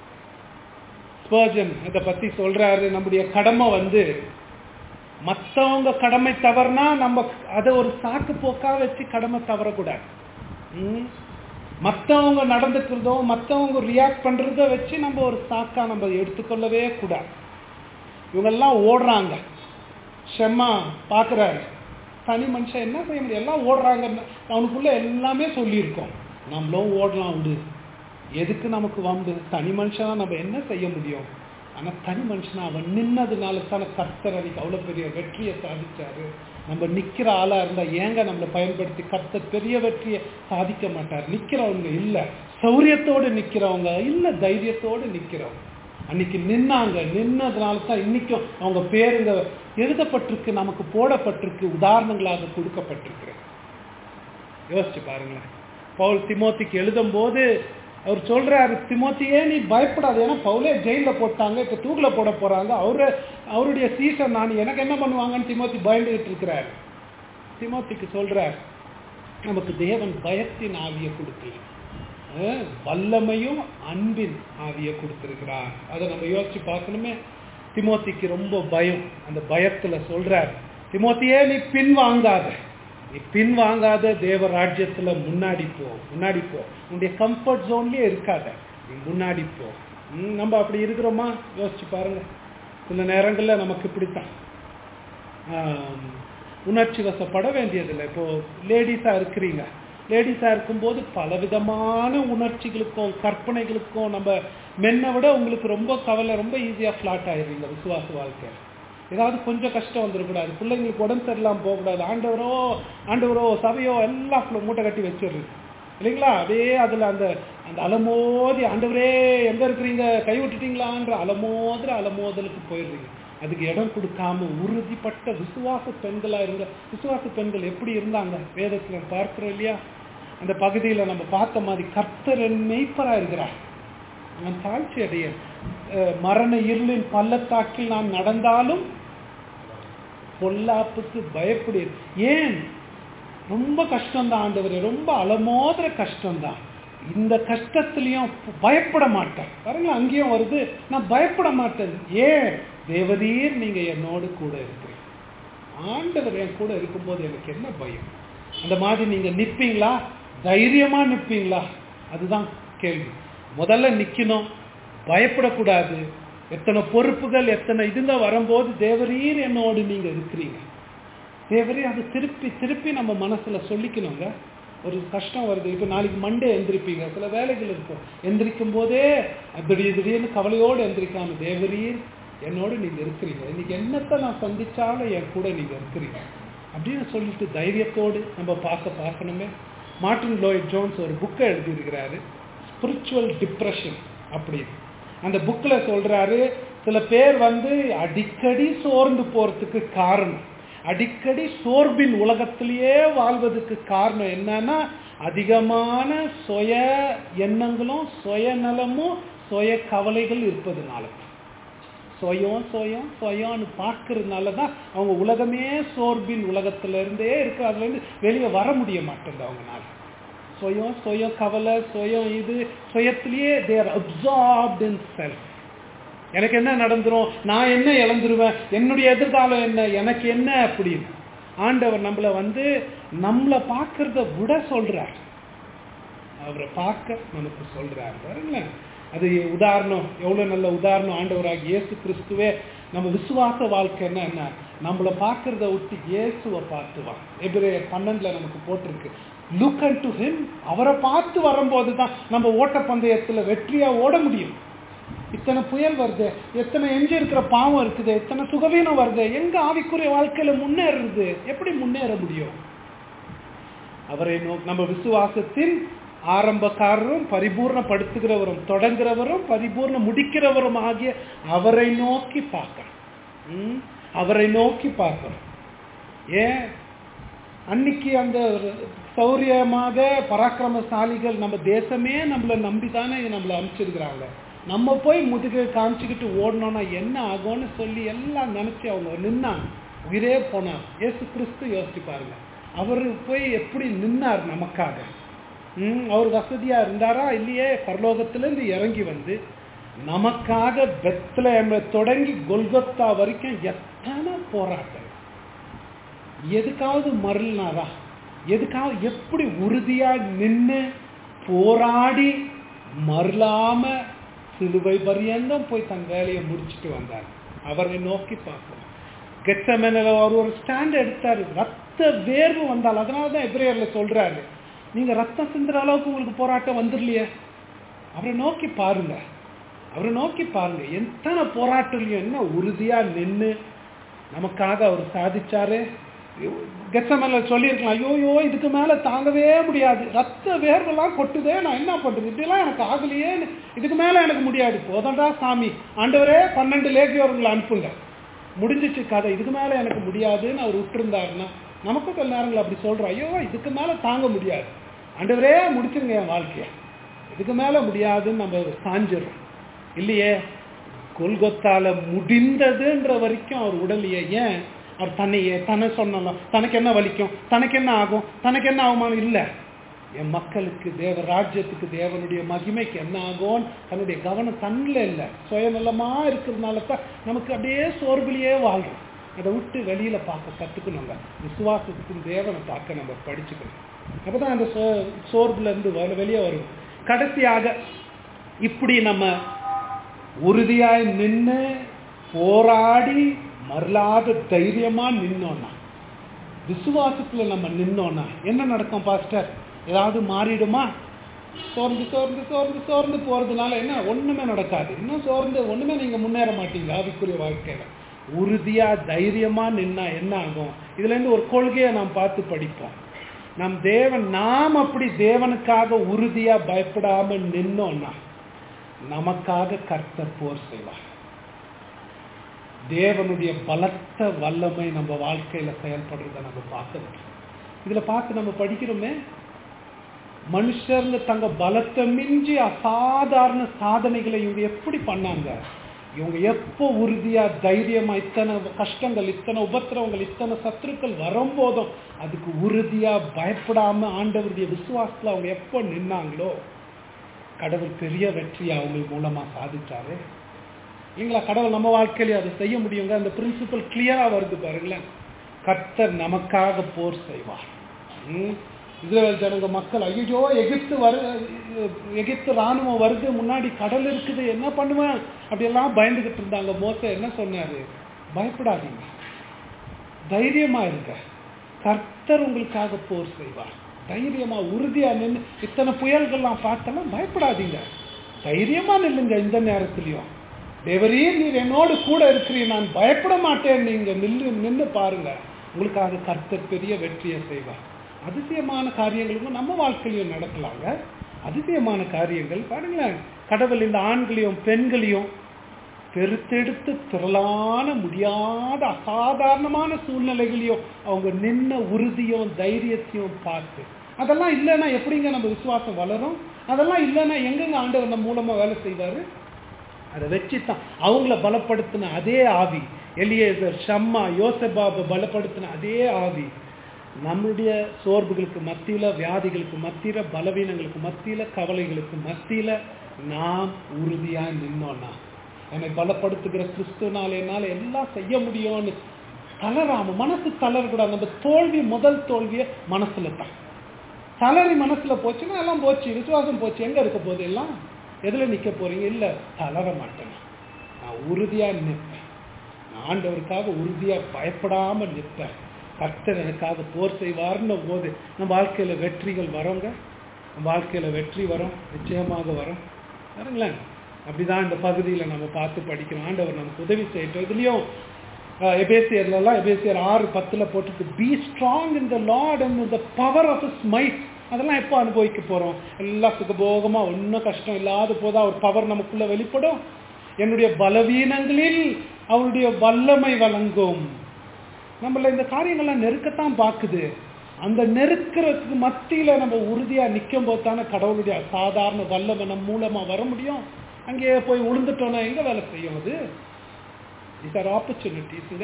ஸ்பர்ஜன் இதை பத்தி சொல்றாரு நம்முடைய கடமை வந்து மற்றவங்க கடமை தவறுனா நம்ம அதை ஒரு சாக்கு போக்கா வச்சு கடமை தவறக்கூடாது மற்றவங்க நடந்துக்கிறதோ மற்றவங்க ரியாக்ட் பண்றதோ வச்சு நம்ம ஒரு சாக்கா நம்ம எடுத்துக்கொள்ளவே கூடாது இவங்கெல்லாம் ஓடுறாங்க செம்மா பார்க்குறாரு தனி மனுஷன் என்ன செய்ய முடியும் எல்லாம் ஓடுறாங்கன்னு அவனுக்குள்ள எல்லாமே சொல்லியிருக்கோம் நம்மளும் ஓடலாம் விடு எதுக்கு நமக்கு வம்பு தனி மனுஷனா நம்ம என்ன செய்ய முடியும் ஆனா தனி மனுஷனா அவன் நின்னதுனால தானே கர்த்தர் அன்னைக்கு அவ்வளவு பெரிய வெற்றியை சாதிச்சாரு நம்ம நிக்கிற ஆளா இருந்தா ஏங்க நம்மளை பயன்படுத்தி கர்த்தர் பெரிய வெற்றியை சாதிக்க மாட்டார் நிக்கிறவங்க இல்ல சௌரியத்தோடு நிக்கிறவங்க இல்ல தைரியத்தோடு நிக்கிறவங்க அன்னைக்கு நின்னாங்க நின்னதுனால தான் இன்னைக்கும் அவங்க பேருங்க எழுதப்பட்டிருக்கு நமக்கு போடப்பட்டிருக்கு உதாரணங்களாக கொடுக்கப்பட்டிருக்கு யோசிச்சு பாருங்களேன் பவுல் திமோத்திக்கு எழுதும் போது அவர் சொல்றாரு திமோத்தியே நீ பயப்படாது ஏன்னா பவுலே ஜெயில போட்டாங்க இப்ப தூக்கில போட போறாங்க அவரு அவருடைய சீசன் நான் எனக்கு என்ன பண்ணுவாங்கன்னு திமோத்தி பயந்துகிட்டு இருக்கிறார் திமோத்திக்கு சொல்றார் நமக்கு தேவன் பயத்தின் ஆவியை கொடுக்கல வல்லமையும் அன்பின் ஆவியை கொடுத்திருக்கிறார் அதை நம்ம யோசிச்சு பார்க்கணுமே திமோத்திக்கு ரொம்ப பயம் அந்த பயத்துல சொல்றார் திமோத்தியே நீ பின் வாங்காத நீ பின் வாங்காத தேவ ராஜ்யத்துல முன்னாடி போ முன்னாடி போ உன்னுடைய கம்ஃபர்ட் ஜோன்லயே இருக்காத நீ முன்னாடி போ ம், நம்ம அப்படி இருக்கிறோமா யோசிச்சு பாருங்க சில நேரங்கள்ல நமக்கு இப்படித்தான் ஆம், உணர்ச்சி வசப்பட வேண்டியதில்லை இப்போ லேடிஸா இருக்கிறீங்க லேடிஸா இருக்கும்போது பலவிதமான உணர்ச்சிகளுக்கும் கற்பனைகளுக்கும் நம்ம மென்னை விட உங்களுக்கு ரொம்ப கவலை ரொம்ப ஈஸியா ஃபிளாட் ஆயிடுவீங்க விசுவாச வாழ்க்கை ஏதாவது கொஞ்சம் கஷ்டம் வந்துடக்கூடாது பிள்ளைங்களுக்கு உடம்பு சரியில்லாம போகக்கூடாது ஆண்டவரோ ஆண்டவரோ சபையோ எல்லாம் full மூட்டை கட்டி வச்சிடுறது இல்லைங்களா அப்படியே அதுல அந்த அந்த அலமோதி ஆண்டவரே எங்க இருக்கிறீங்க கை விட்டுட்டீங்களான்ற அலமோதுற அலமோதலுக்கு போயிடுறீங்க அதுக்கு இடம் கொடுக்காம உறுதிப்பட்ட விசுவாச பெண்களா இருந்த விசுவாச பெண்கள் எப்படி இருந்தாங்க வேதத்துல பார்க்கிறோம் இல்லையா அந்த பகுதியில நம்ம பார்த்த மாதிரி கர்த்தர் என் மெய்ப்பரா இருக்கிறார் நான் தாழ்ச்சி அடைய அஹ், மரண இருளின் பள்ளத்தாக்கில் நான் நடந்தாலும் பொல்லாப்புக்கு பயப்படு ஏன் ரொம்ப கஷ்டம்தான் ஆண்டவரே ரொம்ப அலமோதுற கஷ்டம்தான் இந்த கஷ்டத்திலையும் பயப்பட மாட்டேன் பாருங்க அங்கேயும் வருது நான் பயப்பட மாட்டேன் ஏன் தேவதீர் நீங்க என்னோடு கூட இருக்கிறீங்க ஆண்டவர் என் கூட இருக்கும்போது எனக்கு என்ன பயம் அந்த மாதிரி நீங்க நிப்பீங்களா தைரியமா நிப்பீங்களா அதுதான் கேள்வி முதல்ல நிக்கணும் பயப்படக்கூடாது எத்தனை பொறுப்புகள் எத்தனை இதுங்க வரும்போது தேவரீர் என்னோடு நீங்க இருக்கிறீங்க தேவரே அது திருப்பி திருப்பி நம்ம மனசுல சொல்லிக்கணுங்க ஒரு கஷ்டம் வருது இப்போ நாளைக்கு மண்டே எந்திரிப்பீங்க சில வேலைகள் இருக்கும் எந்திரிக்கும் போதே திடீர் திடீர்னு கவலையோடு எந்திரிக்காம தேவரீர் என்னோடு நீங்க இருக்கிறீங்க இன்னைக்கு என்னத்தை நான் சந்திச்சாலும் என் கூட நீங்க இருக்கிறீங்க அப்படின்னு சொல்லிட்டு தைரியத்தோடு நம்ம பார்க்க பார்க்கணுமே மார்ட்டின் லோயிட் ஜோன்ஸ் ஒரு புக்கை எழுதியிருக்கிறாரு ஸ்பிரிச்சுவல் டிப்ரெஷன் அப்படின்னு அந்த புக்கில் சொல்றாரு சில பேர் வந்து அடிக்கடி சோர்ந்து போறதுக்கு காரணம் அடிக்கடி சோர்பின் உலகத்திலேயே வாழ்வதற்கு காரணம் என்னன்னா அதிகமான சுய எண்ணங்களும் சுயநலமும் சுய கவலைகள் இருப்பதுனால சுயம் சுயம் சுயம்னு பார்க்கறதுனால தான் அவங்க உலகமே சோர்பின் உலகத்துல இருந்தே இருக்கு அதுல இருந்து வெளியே வர முடிய மாட்டேங்குது அவங்கனால சுயம் சுய கவலை சுயம் இது சுயத்திலேயே தேர் அப்சார்ப்ட் இன் செல்ஃப் எனக்கு என்ன நடந்துரும் நான் என்ன இழந்துருவேன் என்னுடைய எதிர்காலம் என்ன எனக்கு என்ன அப்படின்னு ஆண்டவர் நம்மளை வந்து நம்மளை பார்க்கறத விட சொல்றார் அவரை பார்க்க நமக்கு சொல்றார் பாருங்களேன் அது உதாரணம் எவ்வளவு நல்ல உதாரணம் ஆண்டவராக இயேசு கிறிஸ்துவே நம்ம விசுவாச வாழ்க்கை என்ன என்ன நம்மளை பார்க்கறத விட்டு இயேசுவை பார்த்து வா எபிரே பன்னெண்டுல நமக்கு போட்டிருக்கு லுக் அண்ட் டு ஹிம் அவரை பார்த்து வரும்போது தான் நம்ம ஓட்டப்பந்தயத்துல வெற்றியா ஓட முடியும் இத்தனை புயல் வருது எத்தனை எஞ்சி இருக்கிற பாவம் இருக்குது எத்தனை சுகவீனம் வருது எங்க ஆவிக்குரிய வாழ்க்கையில முன்னேறுறது எப்படி முன்னேற முடியும் அவரை நோ- நம்ம விசுவாசத்தின் ஆரம்பக்காரரும் பரிபூர்ணப்படுத்துகிறவரும் தொடங்குறவரும் பரிபூர்ண முடிக்கிறவரும் ஆகிய அவரை நோக்கி பார்க்கணும் ம்? அவரை நோக்கி பார்க்கணும் ஏன் அன்னைக்கு அந்த சௌரியமாக பராக்கிரமசாலிகள் நம்ம தேசமே நம்மளை நம்பிதானே நம்மளை அனுப்பிச்சிருக்கிறாங்க நம்ம போய் முதுகு காமிச்சுக்கிட்டு ஓடணும்னா என்ன ஆகும்னு சொல்லி எல்லாம் நினைச்சு அவங்க நின்னாங்க உயிரே போனார் இயேசு கிறிஸ்து யோசிச்சு பாருங்க அவர் போய் எப்படி நின்னார் நமக்காக ம், அவர் வசதியா இருந்தாரா இல்லையே பரலோகத்திலிருந்து இறங்கி வந்து நமக்காக பெத்லஹேம்ல தொடங்கி கொல்கத்தா வரைக்கும் எத்தனை போராட்டம் எதுக்காவது மருள்னாரா எதுக்காவது எப்படி உறுதியா நின்று போராடி மருளாம சிலுவை பரியந்தம் போய் தன் வேலையை முடிச்சுட்டு வந்தார் அவரை நோக்கி பார்க்கணும் கெச்சமேனில் அவர் ஒரு ஸ்டாண்ட் எடுத்தாரு ரத்த வேர்வு வந்தால் அதனால தான் எப்ரேயர்ல சொல்றாரு நீங்க ரத்தம் சிந்துற அளவுக்கு உங்களுக்கு போராட்டம் வந்துடலையே அவரை நோக்கி பாருங்க அவரை நோக்கி பாருங்க எத்தனை போராட்டலையும் என்ன உறுதியா நின்று நமக்காக அவர் சாதிச்சாரு கெச்சமேல சொல்லியிருக்கலாம் ஐயோயோ இதுக்கு மேல தாங்கவே முடியாது ரத்த வேர்வெல்லாம் கொட்டுதே நான் என்ன பண்றது இப்படிலாம் எனக்கு ஆகலையே இதுக்கு மேல எனக்கு முடியாது போதண்டா சாமி ஆண்டவரே பன்னெண்டு லேகியோர்களை அனுப்புங்க முடிஞ்சிச்சு கதை இதுக்கு மேல எனக்கு முடியாதுன்னு அவர் விட்டுருந்தாருன்னா நமக்கும் சில நேரங்கள் அப்படி சொல்றோம் ஐயோ இதுக்கு மேல தாங்க முடியாது ஆண்டவரே முடிச்சிருங்க என் வாழ்க்கைய இதுக்கு மேல முடியாதுன்னு நம்ம சாஞ்சிடுறோம் இல்லையே கொல்கத்தால முடிந்ததுன்ற வரைக்கும் அவர் உடலையே ஏன் அவர் தன்னையே தன்னை சொன்னலாம் தனக்கு என்ன வலிக்கும் தனக்கு என்ன ஆகும் தனக்கு என்ன அவமானம் இல்லை என் மக்களுக்கு தேவ ராஜ்யத்துக்கு தேவனுடைய மகிமைக்கு என்ன ஆகும் தன்னுடைய கவனம் தன்னில் இல்லை சுயநலமா இருக்கிறதுனால தான் நமக்கு அப்படியே சோர்விலேயே வாழ்றோம் அதை விட்டு வெளியில பார்க்க கத்துக்கணுங்க விசுவாசத்துக்கும் தேவனை பார்க்க நம்ம படிச்சுக்கணும் அப்பதான் அந்த சோ சோர்வுல இருந்து வ- வெளியே வரும் கடைசியாக இப்படி நம்ம உறுதியாய் நின்று போராடி மறலாத தைரியமா நின்னோம்னா விசுவாசத்துல நம்ம நின்னோம்னா என்ன நடக்கும் பாஸ்டர் ஏதாவது மாறிடுமா சோர்ந்து சோர்ந்து சோர்ந்து சோர்ந்து போறதுனால என்ன ஒண்ணுமே நடக்காது இன்னும் சோர்ந்து ஒண்ணுமே நீங்க முன்னேற மாட்டீங்க ஆவிக்குரிய வாழ்க்கையில உறுதியா தைரியமா நின்னா என்ன ஆகும் இதுல இருந்து ஒரு கொள்கையை நாம் பார்த்து படிப்போம் நம் தேவன் நாம் அப்படி தேவனுக்காக உறுதியா பயப்படாம நின்னோம்னா நமக்காக கர்த்தர் போர் செய்வார் தேவனுடைய பலத்த வல்லமை நம்ம வாழ்க்கையில செயல்படுறத நம்ம பார்க்கணும் இதுல பார்த்து நம்ம படிக்கிறோமே மனுஷருங்க தங்க பலத்தை மிஞ்சி அசாதாரண சாதனைகளை இவங்க எப்படி பண்ணாங்க இவங்க எப்போ உறுதியா தைரியமா இத்தனை கஷ்டங்கள் இத்தனை உபத்திரவங்கள் இத்தனை சத்துருக்கள் வரும்போதும் அதுக்கு உறுதியா பயப்படாம ஆண்டவருடைய விசுவாசத்துல அவங்க எப்போ நின்னாங்களோ கடவுள் பெரிய வெற்றியை அவங்க மூலமா சாதிச்சாரு இல்லைங்களா கடவுள் நம்ம வாழ்க்கையில அதை செய்ய முடியுங்க அந்த பிரின்சிபல் கிளியரா வருது பாருங்களேன் கர்த்தர் நமக்காக போர் செய்வார் ம்? இஸ்ரவேல் ஜனங்க மக்கள் ஐயோ எகிப்து வரு எகிப்து ராணுவம் வருது முன்னாடி கடல் இருக்குது என்ன பண்ணுவேன் அப்படியெல்லாம் பயந்துகிட்டு இருந்தாங்க மோச என்ன சொன்னாரு பயப்படாதீங்க தைரியமா இருங்க கர்த்தர் உங்களுக்காக போர் செய்வார் தைரியமா உறுதியா நின்று இத்தனை புயல்கள்லாம் பார்த்தெல்லாம் பயப்படாதீங்க தைரியமா நில்லுங்க இந்த நேரத்திலையும் தேவரீர் நீர் என்னோடு கூட இருக்கிறீர் நான் பயப்பட மாட்டேன் நீங்க நில்லு நின்று பாருங்க உங்களுக்காக கர்த்தர் பெரிய வெற்றியை செய்வார் அதிசயமான காரியங்களும் நம்ம வாழ்க்கையிலையும் நடக்கலாங்க அதிசயமான காரியங்கள் பாருங்களேன் கடவுள் இந்த ஆண்களையும் பெண்களையும் பெருத்தெடுத்து திரளான முடியாத அசாதாரணமான சூழ்நிலைகளையும் அவங்க நின்ன உறுதியும் தைரியத்தையும் பார்த்து அதெல்லாம் இல்லைன்னா எப்படிங்க நம்ம விசுவாசம் வளரும் அதெல்லாம் இல்லைன்னா எங்கெங்க ஆண்டவர் நம்ம மூலமா வேலை செய்வாரு அதை வச்சுதான் அவங்கள பலப்படுத்தின அதே ஆவி எலியேசர் ஷம்மா யோசபாபை பலப்படுத்தின அதே ஆவி நம்மளுடைய சோர்வுகளுக்கு மத்தியில வியாதிகளுக்கு மத்தியில பலவீனங்களுக்கு மத்தியில கவலைகளுக்கு மத்தியில நாம் உறுதியா நின்னோம்னா என்னை பலப்படுத்துகிற கிறிஸ்துனால என்னால எல்லாம் செய்ய முடியும்னு தளராம மனசு தளரக்கூடாது நம்ம தோல்வி முதல் தோல்வியே மனசுல தான் தளரி மனசுல போச்சுன்னா எல்லாம் போச்சு விசுவாசம் போச்சு எங்க இருக்க போகுது எல்லாம் எதுல நிக்க போறீங்க இல்ல தளர மாட்டேன் நான் உறுதியா நிற்பேன் நான் ஆண்டவருக்காக உறுதியா பயப்படாம நிற்பேன் கர்த்தர் எனக்காக போர் செய்வார்னு போது நம்ம வாழ்க்கையில வெற்றிகள் வரோங்க நம்ம வாழ்க்கையில வெற்றி வரும் நிச்சயமாக வரும் பாருங்களேன் அப்படிதான் இந்த பகுதியில நம்ம பார்த்து படிக்கிறோம் ஆண்டவர் நமக்கு உதவி செய்யட்டும் இதுலயும் அஹ், எபேசியர்ல எல்லாம் எபேசியர் ஆறு பத்துல போட்டுருக்கு be strong in the lord and the power of his might அதெல்லாம் எப்போ அனுபவிக்க போறோம் எல்லாம் சுகபோகமா ஒன்றும் கஷ்டம் இல்லாத போதா ஒரு பவர் நமக்குள்ள வெளிப்படும் என்னுடைய பலவீனங்களில் அவருடைய வல்லமை வழங்கும் நம்மள இந்த காரியங்கள்லாம் நெருக்கத்தான் பார்க்குது அந்த நெருக்கிறதுக்கு மத்தியில நம்ம உறுதியா நிற்கும் போது தானே கடவுளுடைய சாதாரண வல்லமை நம்ம மூலமா வர முடியும் அங்கேயே போய் விழுந்துட்டோம்னா எங்க வேலை செய்யும் அது இஸ் ஆர் ஆப்பர்ச்சுனிட்டிஸுங்க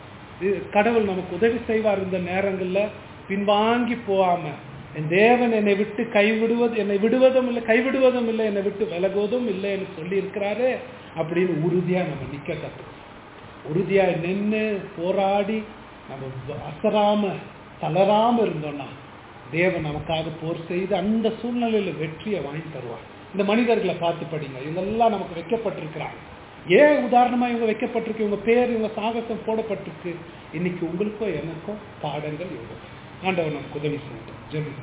கடவுள் நமக்கு உதவி செய்வார் இந்த நேரங்கள்ல பின்வாங்கி போகாம என் தேவன் என்னை விட்டு கைவிடுவது என்னை விடுவதும் இல்லை கைவிடுவதும் இல்லை என்னை விட்டு விலகுவதும் இல்லை என்று சொல்லி இருக்கிறாரு அப்படின்னு உறுதியா நம்ம நிக்க கற்றுக்கணும் உறுதியா நின்று போராடி நம்ம அசராம தளராம இருந்தோம்னா தேவன் நமக்காக போர் செய்து அந்த சூழ்நிலையில வெற்றியை வாங்கி தருவார் இந்த மனிதர்களை பார்த்து படிங்க இவங்கெல்லாம் நமக்கு வைக்கப்பட்டிருக்கிறாங்க ஏன் உதாரணமா இவங்க வைக்கப்பட்டிருக்கு இவங்க பேர் இவங்க சாகசம் போடப்பட்டிருக்கு இன்னைக்கு உங்களுக்கும் எனக்கும் பாடங்கள் இவங்க ஆண்டவர் நமக்கு உதவி செய்யட்டும் ஜெபி